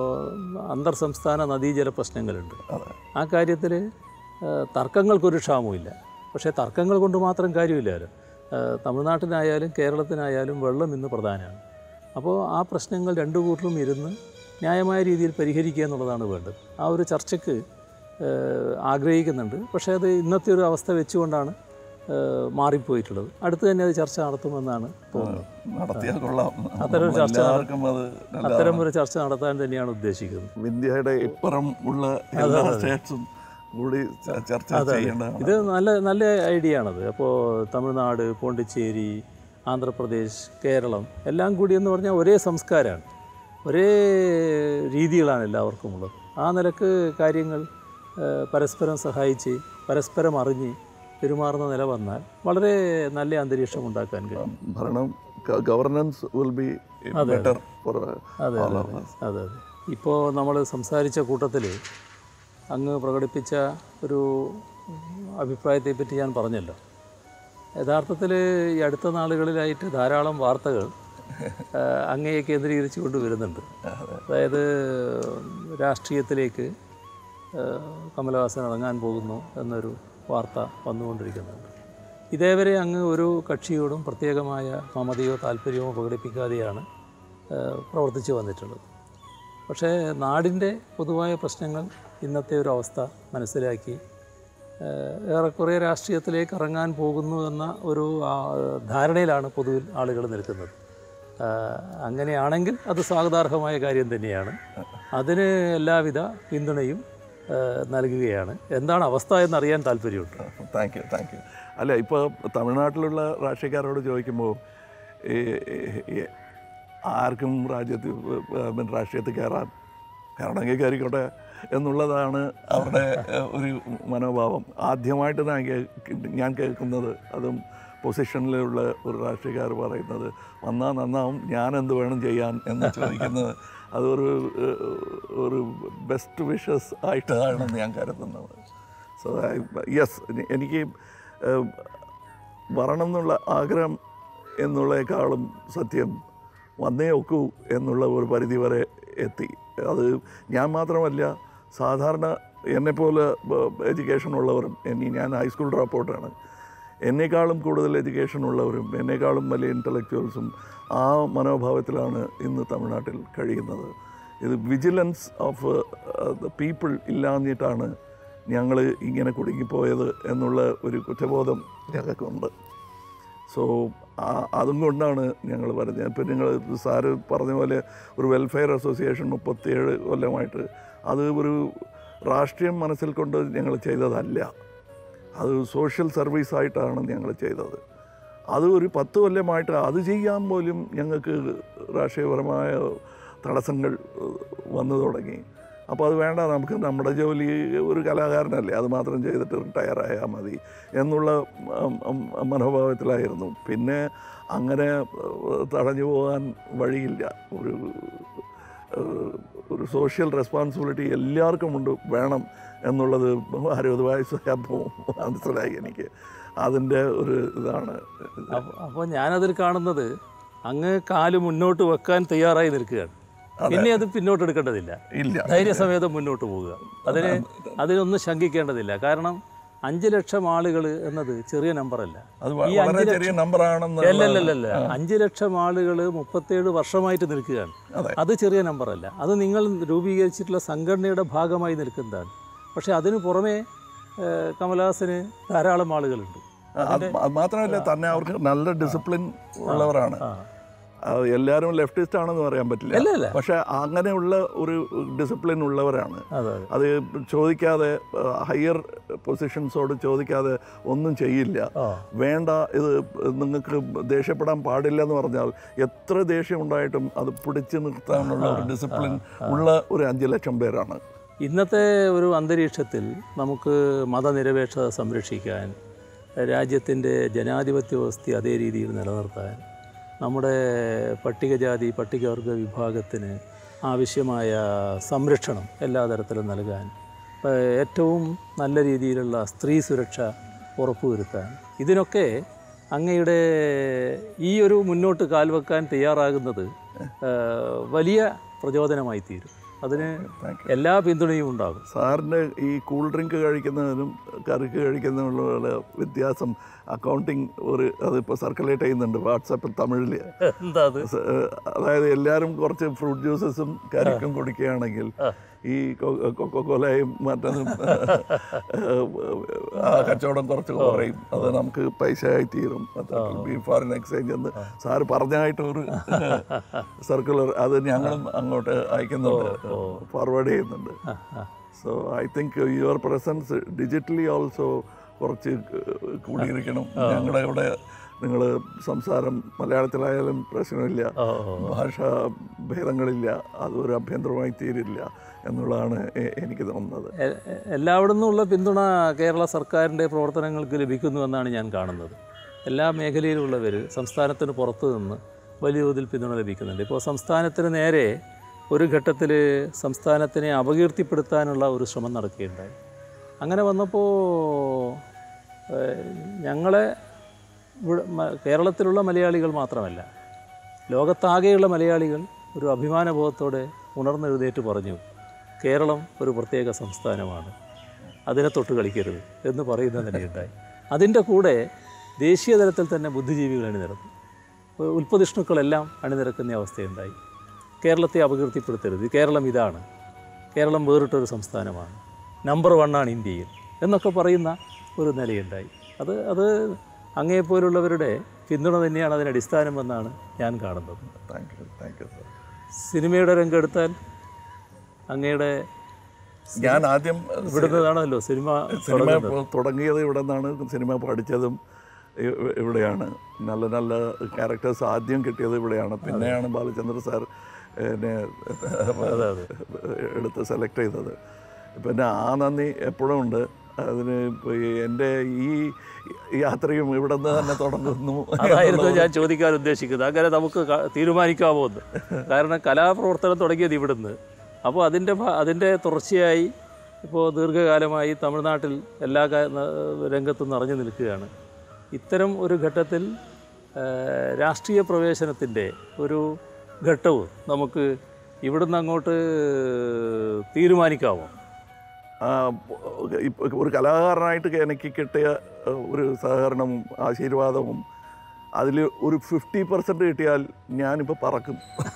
അന്തർ സംസ്ഥാന നദീജല പ്രശ്നങ്ങളുണ്ട് ആ കാര്യത്തിൽ തർക്കങ്ങൾക്കൊരു ക്ഷാമവുമില്ല പക്ഷേ തർക്കങ്ങൾ കൊണ്ട് മാത്രം കാര്യമില്ലല്ലോ ഏഹ്, തമിഴ്നാട്ടിനായാലും കേരളത്തിനായാലും വെള്ളം ഇന്ന് പ്രധാനമാണ് അപ്പോൾ ആ പ്രശ്നങ്ങൾ രണ്ടു കൂട്ടരും ഇരുന്ന് ന്യായമായ രീതിയിൽ പരിഹരിക്കുക എന്നുള്ളതാണ് വേണ്ടത് ആ ഒരു ചർച്ചയ്ക്ക് ഏഹ്, ആഗ്രഹിക്കുന്നുണ്ട് പക്ഷേ അത് ഇന്നത്തെ ഒരു അവസ്ഥ വെച്ചുകൊണ്ടാണ് ഏഹ്, മാറിപ്പോയിട്ടുള്ളത് അടുത്ത് തന്നെ അത് ചർച്ച നടത്തുമെന്നാണ് തോന്നുന്നത് നടത്തിയാൽ കൊള്ളാം അത്തരം ഒരു ചർച്ച എല്ലാവർക്കും അത് നല്ല അത്തരം ഒരു ചർച്ച നടത്താൻ തന്നെയാണ് ഉദ്ദേശിക്കുന്നത് ഇന്ത്യയുടെ ഇപ്പുറം ഉള്ള എല്ലാ സ്റ്റേറ്റ്സും കൂടി ച- ചർച്ച ചെയ്യേണ്ടതാണ് ഇത് നല്ല നല്ല ഐഡിയ ആണത് അപ്പോൾ തമിഴ്നാട് പോണ്ടിച്ചേരി ആന്ധ്രാപ്രദേശ് കേരളം എല്ലാം കൂടി എന്ന് പറഞ്ഞാൽ ഒരേ സംസ്കാരമാണ് ഒരേ രീതികളാണ് എല്ലാവർക്കും ഉള്ളത് ആ നിലക്ക് കാര്യങ്ങൾ ഏഹ്, പരസ്പരം സഹായിച്ച് പരസ്പരം അറിഞ്ഞ് പെരുമാറുന്ന നില വന്നാൽ വളരെ നല്ല അന്തരീക്ഷം ഉണ്ടാക്കാൻ കഴിയും ഭരണം governance will be better for അതെ അതെ അതെ ഇപ്പോൾ നമ്മൾ സംസാരിച്ച കൂട്ടത്തിൽ അങ്ങ് പ്രകടിപ്പിച്ച ഒരു അഭിപ്രായത്തെപ്പറ്റി ഞാൻ പറഞ്ഞല്ലോ യഥാർത്ഥത്തിൽ ഈ അടുത്ത നാളുകളിലായിട്ട് ധാരാളം വാർത്തകൾ ആ, അങ്ങയെ കേന്ദ്രീകരിച്ചുകൊണ്ട് വരുന്നുണ്ട് അതായത് രാഷ്ട്രീയത്തിലേക്ക് ആ, കമലഹാസൻ ഇറങ്ങാൻ പോകുന്നു എന്നൊരു വാർത്ത വന്നുകൊണ്ടിരിക്കുന്നുണ്ട് ഇതേവരെ അങ്ങ് ഒരു കക്ഷിയോടും പ്രത്യേകമായ മമതയോ താല്പര്യമോ പ്രകടിപ്പിക്കാതെയാണ് ആ, പ്രവർത്തിച്ചു വന്നിട്ടുള്ളത് പക്ഷേ നാടിൻ്റെ പൊതുവായ പ്രശ്നങ്ങൾ ഇന്നത്തെ ഒരു അവസ്ഥ മനസ്സിലാക്കി ഏഹ്, ഏറെക്കുറെ രാഷ്ട്രീയത്തിലേക്ക് ഇറങ്ങാൻ പോകുന്നു എന്ന ഒരു ആ, ധാരണയിലാണ് പൊതുവിൽ ആളുകൾ നിൽക്കുന്നത് ആഹ്, അങ്ങനെയാണെങ്കിൽ അത് സ്വാഗതാർഹമായ കാര്യം തന്നെയാണ് അതിന് എല്ലാവിധ പിന്തുണയും ഏഹ്, നൽകുകയാണ് എന്താണ് അവസ്ഥ എന്നറിയാൻ താല്പര്യമുണ്ട് താങ്ക് യു താങ്ക് യു അല്ല ഇപ്പോൾ തമിഴ്നാട്ടിലുള്ള രാഷ്ട്രീയക്കാരോട് ചോദിക്കുമ്പോൾ ഈ ഈ ആർക്കും രാജ്യത്ത് പിന്നെ രാഷ്ട്രീയത്തിൽ കയറാൻ കയറണമെങ്കിൽ കയറിക്കോട്ടെ എന്നുള്ളതാണ് അവരുടെ ഏഹ്, ഒരു മനോഭാവം ആദ്യമായിട്ട് ഞാൻ കേ- ഞാൻ കേൾക്കുന്നത് അതും പൊസിഷനിലുള്ള ഒരു രാഷ്ട്രീയക്കാർ പറയുന്നത് വന്നാൽ നന്നാവും ഞാൻ എന്ത് വേണം ചെയ്യാൻ എന്ന് ചോദിക്കുന്നത് അതൊരു ഏഹ്, ഒരു ബെസ്റ്റ് വിഷസ് ആയിട്ടാണെന്ന് ഞാൻ കരുതുന്നത് സോ യെസ് എനിക്ക് ഏഹ്, വരണം എന്നുള്ള ആഗ്രഹം എന്നുള്ളേക്കാളും സത്യം വന്നേ ഒക്കൂ എന്നുള്ള ഒരു പരിധി വരെ എത്തി അത് ഞാൻ മാത്രമല്ല സാധാരണ എന്നെപ്പോലെ എഡ്യൂക്കേഷൻ ഉള്ളവരും ഇനി ഞാൻ ഹൈസ്കൂൾ ഡ്രോപ്പ് ഔട്ടാണ് എന്നെക്കാളും കൂടുതൽ എഡ്യൂക്കേഷൻ ഉള്ളവരും എന്നെക്കാളും വലിയ ഇൻ്റലക്ച്വൽസും ആ മനോഭാവത്തിലാണ് ഇന്ന് തമിഴ്നാട്ടിൽ കഴിയുന്നത് ഇത് വിജിലൻസ് ഓഫ് ദ പീപ്പിൾ ഇല്ലാഞ്ഞിട്ടാണ് ഞങ്ങൾ ഇങ്ങനെ കുടുങ്ങിപ്പോയത് എന്നുള്ള ഒരു കുറ്റബോധം ഞങ്ങൾക്കുണ്ട് സോ അതും കൊണ്ടാണ് ഞങ്ങൾ പറഞ്ഞത് ഇപ്പം നിങ്ങൾ സാറ് പറഞ്ഞ പോലെ ഒരു വെൽഫെയർ അസോസിയേഷൻ മുപ്പത്തിയേഴ് കൊല്ലമായിട്ട് അത് ഒരു രാഷ്ട്രീയം മനസ്സിൽ കൊണ്ട് ഞങ്ങൾ ചെയ്തതല്ല അത് സോഷ്യൽ സർവീസ് ആയിട്ടാണ് ഞങ്ങൾ ചെയ്തത് അത് ഒരു പത്ത് കൊല്ലമായിട്ട് അത് ചെയ്യാൻ പോലും ഞങ്ങൾക്ക് രാഷ്ട്രീയപരമായ തടസ്സങ്ങൾ ഏഹ്, വന്നു തുടങ്ങി അപ്പോൾ അത് വേണ്ട നമുക്ക് നമ്മുടെ ജോലി ഒരു കലാകാരനല്ലേ അത് മാത്രം ചെയ്തിട്ട് റിട്ടയർ ആയാൽ മതി എന്നുള്ള ഉം, ഉം, മനോഭാവത്തിലായിരുന്നു പിന്നെ അങ്ങനെ ഏഹ്, തടഞ്ഞു പോകാൻ വഴിയില്ല ഒരു ഏഹ്, ഒരു സോഷ്യൽ റെസ്പോൺസിബിലിറ്റി എല്ലാവർക്കും ഉണ്ട് വേണം എന്നുള്ളത് അറുപത് വയസ്സായപ്പോൾ മനസ്സിലായി എനിക്ക് അതിൻ്റെ ഒരു ഇതാണ് അപ്പോൾ അപ്പോൾ ഞാനതിൽ കാണുന്നത് അങ്ങ് കാല് മുന്നോട്ട് വെക്കാൻ തയ്യാറായി നിൽക്കുകയാണ് പിന്നെ അത് പിന്നോട്ട് എടുക്കേണ്ടതില്ല ഇല്ല ധൈര്യസമേതം മുന്നോട്ട് പോവുക അതിന് അതിനൊന്നും ശങ്കിക്കേണ്ടതില്ല കാരണം അഞ്ച് ലക്ഷം ആളുകൾ എന്നത് ചെറിയ നമ്പറല്ല അത് ഈ വളരെ അഞ്ച് ചെറിയ നമ്പറാണെന്ന് അല്ലല്ലല്ല അഞ്ച് ലക്ഷം ആളുകൾ മുപ്പത്തേഴ് വർഷമായിട്ട് നിൽക്കുകയാണ് അതെ. അത് ചെറിയ നമ്പറല്ല അത് നിങ്ങൾ രൂപീകരിച്ചിട്ടുള്ള സംഘടനയുടെ ഭാഗമായി നിൽക്കുന്നതാണ് പക്ഷേ അതിനു പുറമേ ഏഹ്, കമലഹാസന് ധാരാളം ആളുകളുണ്ട് അത് അത് മാത്രമല്ല തന്നെ അവർക്ക് നല്ല ഡിസിപ്ലിൻ ഉള്ളവരാണ് ആ അത് എല്ലാവരും ലെഫ്റ്റിസ്റ്റ് ആണെന്ന് പറയാൻ പറ്റില്ല അല്ല അല്ല പക്ഷെ അങ്ങനെയുള്ള ഒരു ഡിസിപ്ലിൻ ഉള്ളവരാണ് അതെ അതെ അത് ചോദിക്കാതെ ഹയർ പൊസിഷൻസോട് ചോദിക്കാതെ ഒന്നും ചെയ്യില്ല ആ വേണ്ട ഇത് നിങ്ങൾക്ക് ദേഷ്യപ്പെടാൻ പാടില്ല എന്ന് പറഞ്ഞാൽ എത്ര ദേഷ്യം ഉണ്ടായിട്ടും അത് പിടിച്ചു നിർത്താനുള്ള ഒരു ഡിസിപ്ലിൻ ഉള്ള ഒരു അഞ്ച് ലക്ഷം പേരാണ് ഇന്നത്തെ ഒരു അന്തരീക്ഷത്തിൽ നമുക്ക് മതനിരപേക്ഷത സംരക്ഷിക്കാൻ രാജ്യത്തിൻ്റെ ജനാധിപത്യ വ്യവസ്ഥ അതേ രീതിയിൽ നിലനിർത്താൻ നമ്മുടെ പട്ടികജാതി പട്ടികവർഗ വിഭാഗത്തിന് ആവശ്യമായ സംരക്ഷണം എല്ലാ തരത്തിലും നൽകാൻ ഏഹ്, ഏറ്റവും നല്ല രീതിയിലുള്ള സ്ത്രീ സുരക്ഷ ഉറപ്പുവരുത്താൻ ഇതിനൊക്കെ അങ്ങയുടെ ഈ ഒരു മുന്നോട്ട് കാൽവെക്കാൻ തയ്യാറാകുന്നത് ഏഹ്, വലിയ പ്രചോദനമായി തീരും അതിന് എല്ലാ പിന്തുണയും ഉണ്ടാകും സാറിന് ഈ കൂൾ ഡ്രിങ്ക് കഴിക്കുന്നതിനും കറിക്ക് കഴിക്കുന്നതിനുള്ള വ്യത്യാസം അക്കൗണ്ടിങ് ഒരു അതിപ്പോൾ സർക്കുലേറ്റ് ചെയ്യുന്നുണ്ട് വാട്സാപ്പിൽ തമിഴിൽ എന്താ അത് സ- അതായത് എല്ലാവരും കുറച്ച് ഫ്രൂട്ട് ജ്യൂസസും കരിക്കും കുടിക്കുകയാണെങ്കിൽ ഈ കൊക്കോലയും മറ്റതും ആ കച്ചവടം കുറച്ച് കുറയും അത് നമുക്ക് പൈസയായി തീരും ബി ഫോറിൻ എക്സ്ചേഞ്ച് എന്ന് സാറ് പറഞ്ഞായിട്ട് ഒരു സർക്കുലർ അത് ഞങ്ങളും അങ്ങോട്ട് അയക്കുന്നുണ്ട് ഫോർവേഡ് ചെയ്യുന്നുണ്ട് so I think your presence digitally also കുറച്ച് കൂടിയിരിക്കണം ഞങ്ങളുടെ ഇവിടെ നിങ്ങൾ സംസാരം മലയാളത്തിലായാലും പ്രശ്നമില്ല ഭാഷാ ഭേദങ്ങളില്ല അതൊരു അഭ്യന്തരമായി തീരില്ല എന്നുള്ളതാണ് എ- എനിക്ക് തോന്നുന്നത് എ- എ- എല്ലാവിടെ നിന്നുള്ള പിന്തുണ കേരള സർക്കാരിൻ്റെ പ്രവർത്തനങ്ങൾക്ക് ലഭിക്കുന്നുവെന്നാണ് ഞാൻ കാണുന്നത് എല്ലാ മേഖലയിലുള്ളവർ സംസ്ഥാനത്തിന് പുറത്തു നിന്ന് വലിയ തോതിൽ പിന്തുണ ലഭിക്കുന്നുണ്ട് ഇപ്പോൾ സംസ്ഥാനത്തിന് നേരെ ഒരു ഘട്ടത്തിൽ സംസ്ഥാനത്തിനെ അപകീർത്തിപ്പെടുത്താനുള്ള ഒരു ശ്രമം നടക്കുകയുണ്ടായി അങ്ങനെ വന്നപ്പോൾ ഏഹ്, ഞങ്ങളെ ഇവിടെ മ- കേരളത്തിലുള്ള മലയാളികൾ മാത്രമല്ല ലോകത്താകെയുള്ള മലയാളികൾ ഒരു അഭിമാനബോധത്തോടെ ഉണർന്നെഴുന്നേറ്റ് പറഞ്ഞു കേരളം ഒരു പ്രത്യേക സംസ്ഥാനമാണ് അതിനെ തൊട്ട് കളിക്കരുത് എന്ന് പറയുന്ന നിലയുണ്ടായി അതിൻ്റെ കൂടെ ദേശീയ തലത്തിൽ തന്നെ ബുദ്ധിജീവികൾ അണിനിരന്നു ഉ- ഉൽപ്പതിഷ്ണുക്കളെല്ലാം അണിനിരക്കുന്ന അവസ്ഥയുണ്ടായി കേരളത്തെ അപകീർത്തിപ്പെടുത്തരുത് കേരളം ഇതാണ് കേരളം വേറിട്ടൊരു സംസ്ഥാനമാണ് നമ്പർ വണ്ണാണ് ഇന്ത്യയിൽ എന്നൊക്കെ പറയുന്ന ഒരു നിലയുണ്ടായി അത് അത് അങ്ങേപ്പോലുള്ളവരുടെ പിന്തുണ തന്നെയാണ് അതിന് അടിസ്ഥാനമെന്നാണ് ഞാൻ കാണുന്നത് thank you thank you sir സിനിമയുടെ രംഗം എടുത്താൽ അങ്ങയുടെ ഞാൻ ആദ്യം ഇവിടുന്നതാണല്ലോ സിനിമ സിനിമ തുടങ്ങിയത് ഇവിടെ നിന്നാണ് സിനിമ പഠിച്ചതും ഇ- ഇവിടെയാണ് നല്ല നല്ല ക്യാരക്ടേഴ്സ് ആദ്യം കിട്ടിയത് ഇവിടെയാണ് പിന്നെയാണ് ബാലചന്ദ്ര സാർ എന്നെ എടുത്ത് സെലക്ട് ചെയ്തത് പിന്നെ ആ നന്ദി എപ്പോഴും ഉണ്ട് അതിന് ഇപ്പോൾ ഈ എൻ്റെ ഈ യാത്രയും ഇവിടെ നിന്ന് തന്നെ തുടങ്ങുന്നു അതായിരുന്നു ഞാൻ ചോദിക്കാൻ ഉദ്ദേശിക്കുന്നത് അങ്ങനെ നമുക്ക് ക- തീരുമാനിക്കാമോ എന്ന് കാരണം കലാപ്രവർത്തനം തുടങ്ങിയത് ഇവിടുന്ന് അപ്പോൾ അതിൻ്റെ ഭ- അതിൻ്റെ തുടർച്ചയായി ഇപ്പോൾ ദീർഘകാലമായി തമിഴ്നാട്ടിൽ എല്ലാ കാ- ന- രംഗത്തും നിറഞ്ഞു നിൽക്കുകയാണ് ഇത്തരം ഒരു ഘട്ടത്തിൽ ആ, രാഷ്ട്രീയ പ്രവേശനത്തിൻ്റെ ഒരു ഘട്ടവും നമുക്ക് ഇവിടുന്ന് അങ്ങോട്ട് തീരുമാനിക്കാമോ ആ, ഇപ്പൊ ഒരു കലാകാരനായിട്ട് എനിക്ക് കിട്ടിയ ഏഹ്, ഒരു സഹകരണവും ആശീർവാദവും അതിൽ ഒരു ഫിഫ്റ്റി പെർസെൻറ്റ് കിട്ടിയാൽ ഞാനിപ്പോൾ പറക്കും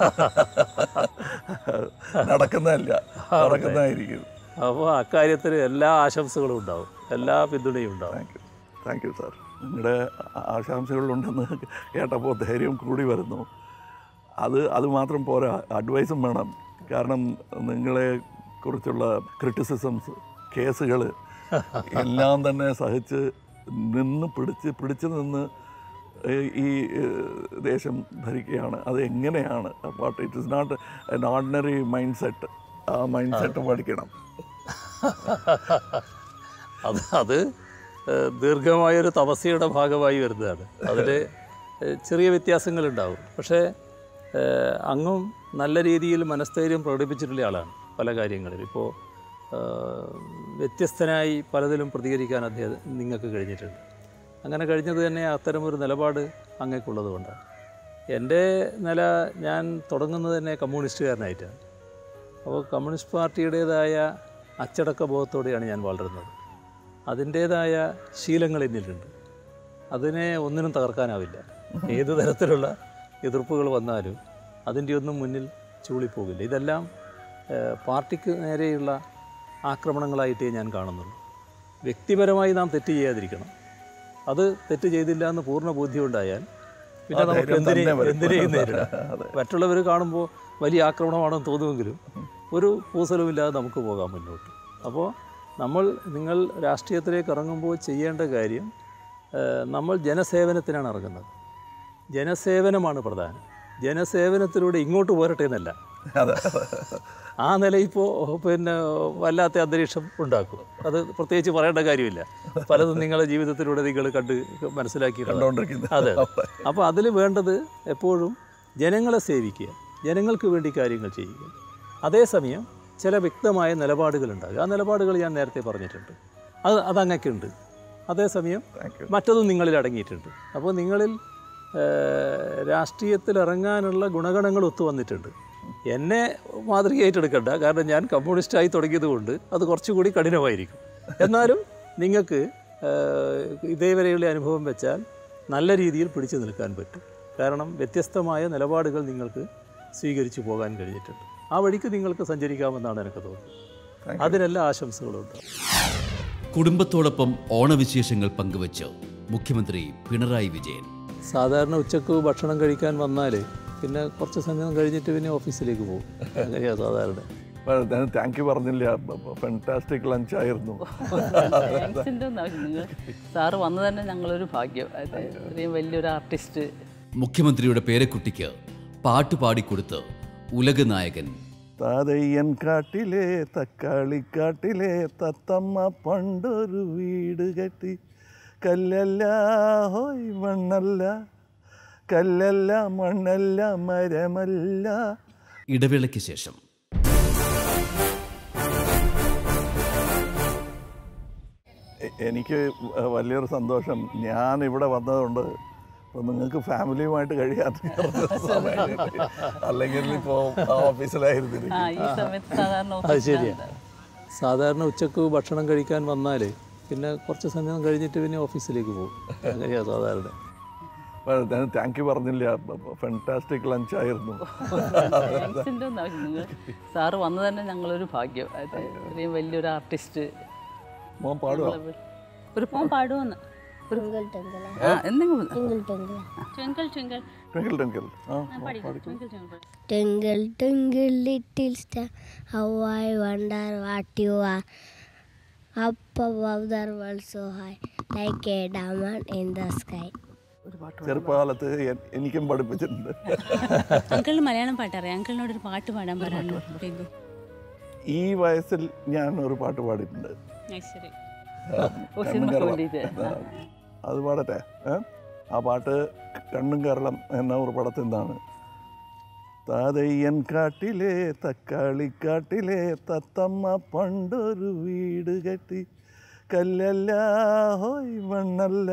നടക്കുന്നതല്ല നടക്കുന്നതായിരിക്കും അപ്പോൾ അക്കാര്യത്തിൽ എല്ലാ ആശംസകളും ഉണ്ടാവും എല്ലാ പിന്തുണയും ഉണ്ടാവും thank you thank you sir നിങ്ങളുടെ ആശംസകളുണ്ടെന്ന് കേട്ടപ്പോൾ ധൈര്യം കൂടി വരുന്നു അത് അത് മാത്രം പോരാ അഡ്വൈസും വേണം കാരണം നിങ്ങളെ കുറിച്ചുള്ള ക്രിറ്റിസിസംസ് കേസുകൾ എല്ലാം തന്നെ സഹിച്ച് നിന്ന് പിടിച്ച് പിടിച്ച് നിന്ന് ഏഹ് ഈ ഏഹ് ദേശം ഭരിക്കുകയാണ് അത് എങ്ങനെയാണ് but it is not an ordinary mindset ആ മൈൻഡ് സെറ്റ് പഠിക്കണം അത് അത് ഏഹ്, ദീർഘമായൊരു തപസ്യയുടെ ഭാഗമായി വരുന്നതാണ് അതിൽ ഏഹ്, ചെറിയ വ്യത്യാസങ്ങളുണ്ടാവും പക്ഷേ ഏഹ്, അങ്ങും നല്ല രീതിയിൽ മനസ്ഥൈര്യം പ്രകടിപ്പിച്ചിട്ടുള്ള ആളാണ് പല കാര്യങ്ങളിലും ഇപ്പോൾ ഏഹ്, വ്യത്യസ്തനായി പലതിലും പ്രതികരിക്കാൻ അദ്ദേഹം നിങ്ങൾക്ക് കഴിഞ്ഞിട്ടുണ്ട് അങ്ങനെ കഴിഞ്ഞത് തന്നെ അത്തരമൊരു നിലപാട് അങ്ങേക്കുള്ളത് കൊണ്ടാണ് എൻ്റെ നില ഞാൻ തുടങ്ങുന്നത് തന്നെ കമ്മ്യൂണിസ്റ്റുകാരനായിട്ടാണ് അപ്പോൾ കമ്മ്യൂണിസ്റ്റ് പാർട്ടിയുടേതായ അച്ചടക്ക ബോധത്തോടെയാണ് ഞാൻ വളരുന്നത് അതിൻ്റേതായ ശീലങ്ങൾ എന്നിലുണ്ട് അതിനെ ഒന്നിനും തകർക്കാനാവില്ല ഏത് തരത്തിലുള്ള എതിർപ്പുകൾ വന്നാലും അതിൻ്റെ ഒന്നും മുന്നിൽ ചൂളിപ്പോകില്ല ഇതെല്ലാം ഏഹ്, പാർട്ടിക്ക് നേരെയുള്ള ആക്രമണങ്ങളായിട്ടേ ഞാൻ കാണുന്നുള്ളൂ വ്യക്തിപരമായി നാം തെറ്റ് ചെയ്യാതിരിക്കണം അത് തെറ്റ് ചെയ്തില്ല എന്ന് പൂർണ്ണ ബോധ്യമുണ്ടായാൽ പിന്നെ ആ നമുക്ക് ധൈര്യം എന്തിനേയും തന്നെ വരും. എന്തിനേയും നേരിടാം മറ്റുള്ളവർ കാണുമ്പോൾ വലിയ ആക്രമണമാണെന്ന് തോന്നുമെങ്കിലും ഒരു പൂസലുമില്ലാതെ നമുക്ക് പോകാം മുന്നോട്ട് അപ്പോൾ നമ്മൾ നിങ്ങൾ രാഷ്ട്രീയത്തിലേക്ക് ഇറങ്ങുമ്പോൾ ചെയ്യേണ്ട കാര്യം ഏഹ്, നമ്മൾ ജനസേവനത്തിനാണ് ഇറങ്ങുന്നത് ജനസേവനമാണ് പ്രധാനം ജനസേവനത്തിലൂടെ ഇങ്ങോട്ട് പോരട്ടെ എന്നല്ല അതെ ആ നില ഇപ്പോൾ പിന്നെ വല്ലാത്ത അന്തരീക്ഷം ഉണ്ടാക്കും അത് പ്രത്യേകിച്ച് പറയേണ്ട കാര്യമില്ല പലതും നിങ്ങളുടെ ജീവിതത്തിലൂടെ നിങ്ങൾ കണ്ട് മനസ്സിലാക്കിയിട്ടുണ്ട് കണ്ടുകൊണ്ടിരിക്കുന്നത് അതെ അപ്പോൾ അതിൽ വേണ്ടത് എപ്പോഴും ജനങ്ങളെ സേവിക്കുക ജനങ്ങൾക്ക് വേണ്ടി കാര്യങ്ങൾ ചെയ്യുക അതേസമയം ചില വ്യക്തമായ നിലപാടുകളുണ്ടാകുക ആ നിലപാടുകൾ ഞാൻ നേരത്തെ പറഞ്ഞിട്ടുണ്ട് അത് അതങ്ങൊക്കെ ഉണ്ട് അതേസമയം താങ്ക് യു മറ്റതും നിങ്ങളിൽ അടങ്ങിയിട്ടുണ്ട് അപ്പോൾ നിങ്ങളിൽ ഏഹ്, രാഷ്ട്രീയത്തിൽ ഇറങ്ങാനുള്ള ഗുണഗണങ്ങൾ ഒത്തു വന്നിട്ടുണ്ട് എന്നെ മാതൃകയായിട്ട് എടുക്കണ്ട കാരണം ഞാൻ കമ്മ്യൂണിസ്റ്റായി തുടങ്ങിയത് കൊണ്ട് അത് കുറച്ചുകൂടി കഠിനമായിരിക്കും എന്നാലും നിങ്ങൾക്ക് ഇതേവരെയുള്ള അനുഭവം വെച്ചാൽ നല്ല രീതിയിൽ പിടിച്ചു നിൽക്കാൻ പറ്റും കാരണം വ്യത്യസ്തമായ നിലപാടുകൾ നിങ്ങൾക്ക് സ്വീകരിച്ചു പോകാൻ കഴിഞ്ഞിട്ടുണ്ട് ആ വഴിക്ക് നിങ്ങൾക്ക് സഞ്ചരിക്കാമെന്നാണ് എനിക്ക് തോന്നുന്നത് അതിനെല്ലാം ആശംസകളുണ്ട് കുടുംബത്തോടൊപ്പം ഓണവിശേഷങ്ങൾ പങ്കുവച്ച് മുഖ്യമന്ത്രി പിണറായി വിജയൻ സാധാരണ ഉച്ചക്ക് ഭക്ഷണം കഴിക്കാൻ വന്നാൽ പിന്നെ കുറച്ച് സമയം കഴിഞ്ഞിട്ട് പിന്നെ ഓഫീസിലേക്ക് പോകും അങ്ങനെയാണ് സാധാരണ ഞാൻ താങ്ക് യു പറഞ്ഞില്ല ഫെൻറ്റാസ്റ്റിക് ലഞ്ച് ആയിരുന്നു താങ്ക്സിൻ്റെ ഒന്നും ആവശ്യം നിങ്ങൾ സാറ് വന്നു തന്നെ ഞങ്ങളൊരു ഭാഗ്യം അതെ ഇത്രയും വലിയൊരു ആർട്ടിസ്റ്റ് മുഖ്യമന്ത്രിയുടെ പേരക്കുട്ടിക്ക് പാട്ട് പാടിക്കൊടുത്ത് ഉലകനായകൻ താതയ്യൻ കാട്ടിലെ തക്കാളിക്കാട്ടിലെ തത്തമ്മ പണ്ടൊരു വീട് കെട്ടി കല്ലല്ല ഹോയ് മണ്ണല്ല കല്ലല്ല മണ്ണല്ല മരമല്ല ഇടവേളയ്ക്ക് ശേഷം എ- എനിക്ക് വലിയൊരു സന്തോഷം ഞാൻ ഇവിടെ വന്നതുകൊണ്ട് ഇപ്പോൾ നിങ്ങൾക്ക് ഫാമിലിയുമായിട്ട് കഴിയാത്ത സമയം കിട്ടി. അല്ലെങ്കിൽ ഇപ്പോൾ ഓഫീസിലായിരുന്നില്ല ആ ഈ സമയത്ത് സാധാരണ അത് ശരിയാണ് സാധാരണ ഉച്ചക്ക് ഭക്ഷണം കഴിക്കാൻ വന്നാൽ പിന്നെ കുറച്ച് സമയം കഴിഞ്ഞിട്ട് പിന്നെ ഓഫീസിലേക്ക് പോകും അങ്ങനെയാണ് സാധാരണ ഞാൻ താങ്ക് യു പറഞ്ഞില്ല ഫെൻറ്റാസ്റ്റിക് ലഞ്ച് ആയിരുന്നു താങ്ക്സിൻ്റെ ഒന്നും ആവശ്യം നിങ്ങൾ സാറ് വന്നു തന്നെ ഞങ്ങളൊരു ഭാഗ്യം അതെ ഇത്രയും വലിയൊരു ആർട്ടിസ്റ്റ് മോൻ പാടുക ഒരു മോൻ പാടുമെന്ന് ട്വിങ്കിൾ ട്വിങ്കിൾ ആ, എന്തെങ്കിലും twinkle twinkle twinkle twinkle twinkle twinkle ആ പാടിക്കോ twinkle twinkle Twinkle, twinkle, little star, how I wonder what you are. Up above the world so high, like a diamond in the sky. ചെറുപ്പകാലത്ത് എ- എനിക്കും പഠിപ്പിച്ചിട്ടുണ്ട് അങ്കിളിന് മലയാളം പാട്ടറിയാം അങ്കിളിനോട് ഒരു പാട്ട് പാടാൻ പറയാനോ ടിങ്കു ഈ വയസ്സിൽ ഞാൻ ഒരു പാട്ട് പാടിയിട്ടുണ്ട് ശരി ഓ സിനിമയ്ക്ക് വേണ്ടിയിട്ട് ആ, അത് പാടട്ടെ ഏ? ആ പാട്ട് കണ്ണും കേരളം എന്ന ഒരു പടത്തിൽ നിന്നാണ് താതയ്യൻ കാട്ടിലെ തക്കാളിക്കാട്ടിലെ തത്തമ്മ പണ്ടൊരു വീട് കെട്ടി കല്ലല്ല ഹോയ് മണ്ണല്ല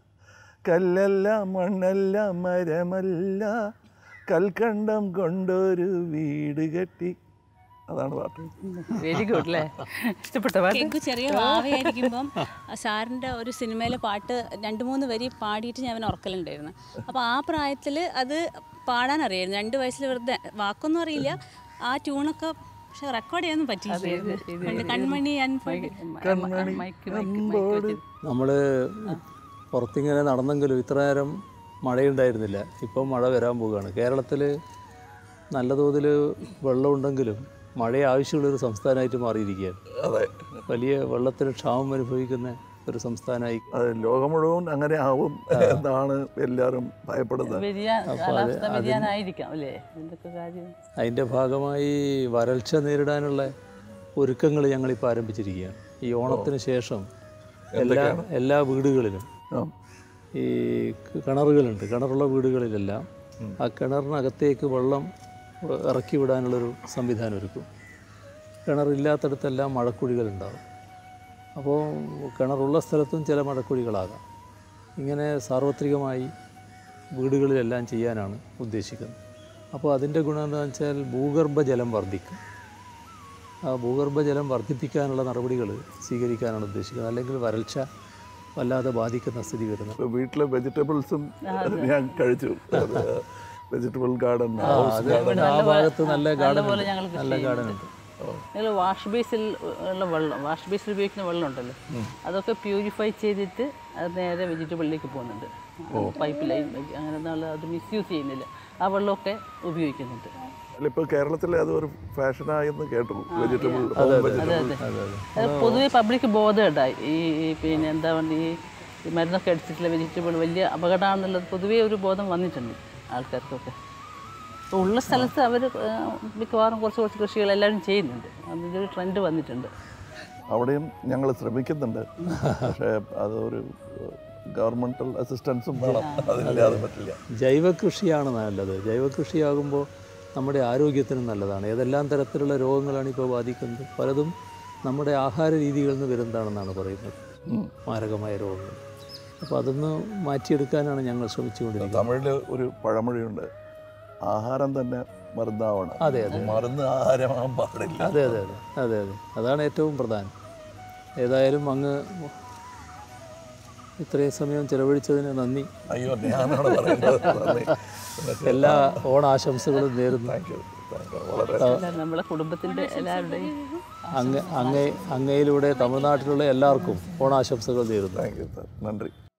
കല്ലല്ല മണ്ണല്ല മരമല്ല കൽക്കണ്ടം കൊണ്ടൊരു വീട് കെട്ടി അതാണ് പാട്ട് വെരി ഗുഡ് അല്ലേ ഇഷ്ടപ്പെട്ട പാട്ട് ടിങ്കു ചെറിയ വാവയായിരിക്കുമ്പം സാറിൻ്റെ ഒരു സിനിമയിലെ പാട്ട് രണ്ട് മൂന്ന് വരി പാടിയിട്ട് ഞാൻ അവനെ ഉറക്കലുണ്ടായിരുന്നു അപ്പോൾ ആ പ്രായത്തിൽ അത് പാടാൻ അറിയായിരുന്നു രണ്ട് വയസ്സിൽ വെറുതെ വാക്കൊന്നും അറിയില്ല ആ ട്യൂണൊക്കെ പക്ഷെ റെക്കോർഡ് ചെയ്യാനൊന്നും പറ്റിയില്ല പണ്ട് Kanmani Anbodu mic mic mic വെച്ചിട്ട് നമ്മൾ പുറത്തിങ്ങനെ നടന്നെങ്കിലും ഇത്ര നേരം മഴയുണ്ടായിരുന്നില്ല ഇപ്പം മഴ വരാൻ പോവുകയാണ് കേരളത്തിൽ നല്ല തോതിൽ വെള്ളമുണ്ടെങ്കിലും മഴ ആവശ്യമുള്ളൊരു സംസ്ഥാനമായിട്ട് മാറിയിരിക്കുകയാണ് അതെ വലിയ വെള്ളത്തിന് ക്ഷാമം അനുഭവിക്കുന്ന ഒരു സംസ്ഥാനമായി അത് ലോകം മുഴുവൻ അങ്ങനെ ആവും എന്നാണ് എല്ലാവരും ഭയപ്പെടുന്നത് വ്യതിയാന കാലാവസ്ഥ വ്യതിയാനായിരിക്കാം അല്ലേ എന്തൊക്കെ കാര്യം അതിൻ്റെ ഭാഗമായി വരൾച്ച നേരിടാനുള്ള ഒരുക്കങ്ങൾ ഞങ്ങളിപ്പോൾ ആരംഭിച്ചിരിക്കുകയാണ് ഈ ഓണത്തിന് ശേഷം എല്ലാ എല്ലാ വീടുകളിലും ആ. ഈ കിണറുകളുണ്ട് കിണറുള്ള വീടുകളിലെല്ലാം ആ കിണറിനകത്തേക്ക് വെള്ളം ഇറക്കി വിടാനുള്ളൊരു സംവിധാനം ഒരുക്കും കിണറില്ലാത്തടത്തെല്ലാം മഴക്കുഴികളുണ്ടാവും അപ്പോൾ കിണറുള്ള സ്ഥലത്തും ചില മഴക്കുഴികളാകാം ഇങ്ങനെ സാർവത്രികമായി വീടുകളിലെല്ലാം ചെയ്യാനാണ് ഉദ്ദേശിക്കുന്നത് അപ്പോൾ അതിൻ്റെ ഗുണം എന്താണെന്ന് വെച്ചാൽ ഭൂഗർഭജലം വർദ്ധിക്കും ആ ഭൂഗർഭജലം വർദ്ധിപ്പിക്കാനുള്ള നടപടികൾ സ്വീകരിക്കാനാണ് ഉദ്ദേശിക്കുന്നത് അല്ലെങ്കിൽ വരൾച്ച വല്ലാതെ ബാധിക്കുന്ന സ്ഥിതി വരുന്നത് ഇപ്പൊ വീട്ടിലെ വെജിറ്റബിൾസും ഞാൻ കഴിച്ചു വെജിറ്റബിൾ ഗാർഡൻ ഹൗസ് ഗാർഡൻ ആ ഭാഗത്ത് നല്ല ഗാർഡൻ നല്ലപോലെ ഞങ്ങൾ നല്ല ഗാർഡൻ ഉണ്ട് നിങ്ങൾ വാഷ് ബേസിൽ ഉള്ള വെള്ളം വാഷ് ബേസിൽ ഉപയോഗിക്കുന്ന വെള്ളം ഉണ്ടല്ലോ അതൊക്കെ പ്യൂരിഫൈ ചെയ്തിട്ട് അത് നേരെ വെജിറ്റബിളിലേക്ക് പോകുന്നുണ്ട് പൈപ്പ് ലൈൻ വഴി അങ്ങനെ ഒന്നും അത് മിസ്യൂസ് ചെയ്യുന്നില്ല ആ വെള്ളമൊക്കെ ഉപയോഗിക്കുന്നുണ്ട് ഇപ്പോൾ കേരളത്തിൽ അത് ഒരു ഫാഷനായെന്ന് കേട്ടു വെജിറ്റബിൾ വെജിറ്റബിൾ അത് പൊതുവെ പബ്ലിക് ബോധം ഉണ്ടായി ഈ ഈ പിന്നെ എന്താ പറയുക ഈ ഈ മരുന്നൊക്കെ അടിച്ചിട്ടുള്ള വെജിറ്റബിൾ വലിയ അപകടമാണെന്നുള്ളത് പൊതുവേ ഒരു ബോധം വന്നിട്ടുണ്ട് ആൾക്കാർക്കൊക്കെ അപ്പോൾ ഉള്ള സ്ഥലത്ത് അവർ മിക്കവാറും കുറച്ച് കുറച്ച് കൃഷികൾ എല്ലാവരും ചെയ്യുന്നുണ്ട് അതിൻ്റെ ഒരു ട്രെൻഡ് വന്നിട്ടുണ്ട് അവിടെയും ഞങ്ങൾ ശ്രമിക്കുന്നുണ്ട് പക്ഷേ അതൊരു ഗവൺമെന്റൽ അസിസ്റ്റൻസും വേണം അതില്ലാതെ പറ്റില്ല ജൈവ കൃഷിയാണ് നല്ലത് ജൈവ കൃഷിയാകുമ്പോൾ നമ്മുടെ ആരോഗ്യത്തിനും നല്ലതാണ് ഏതെല്ലാം തരത്തിലുള്ള രോഗങ്ങളാണ് ഇപ്പോൾ ബാധിക്കുന്നത് പലതും നമ്മുടെ ആഹാര രീതികളിൽ നിന്ന് വരുന്നതാണെന്നാണ് പറയുന്നത് മാരകമായ രോഗങ്ങൾ അപ്പോൾ അതൊന്ന് മാറ്റിയെടുക്കാനാണ് ഞങ്ങൾ ശ്രമിച്ചുകൊണ്ടിരിക്കുന്നത് തമിഴിൽ ഒരു പഴമൊഴിയുണ്ട് ആഹാരം തന്നെ മരുന്നാവണം അതെ, അതെ. മരുന്ന് ആഹാരമാകാൻ പാടില്ല അതെ അതെ അതെ അതെ അതെ അതാണ് ഏറ്റവും പ്രധാനം ഏതായാലും അങ്ങ് ഇത്രയും സമയം ചിലവഴിച്ചതിന് നന്ദി അയ്യോ ഞാനാണ് പറയുന്നത് നന്ദി. എല്ലാ ഓണാശംസകളും നേരുന്നു താങ്ക് യു താങ്ക് യു വളരെ എല്ലാം നമ്മളെ കുടുംബത്തിൻ്റെ എല്ലാവരുടെയും അങ്ങ് അങ്ങേ അങ്ങയിലൂടെ തമിഴ്നാട്ടിലുള്ള എല്ലാവർക്കും ഓണാശംസകൾ നേരുന്നു താങ്ക് യു സാർ നന്ദി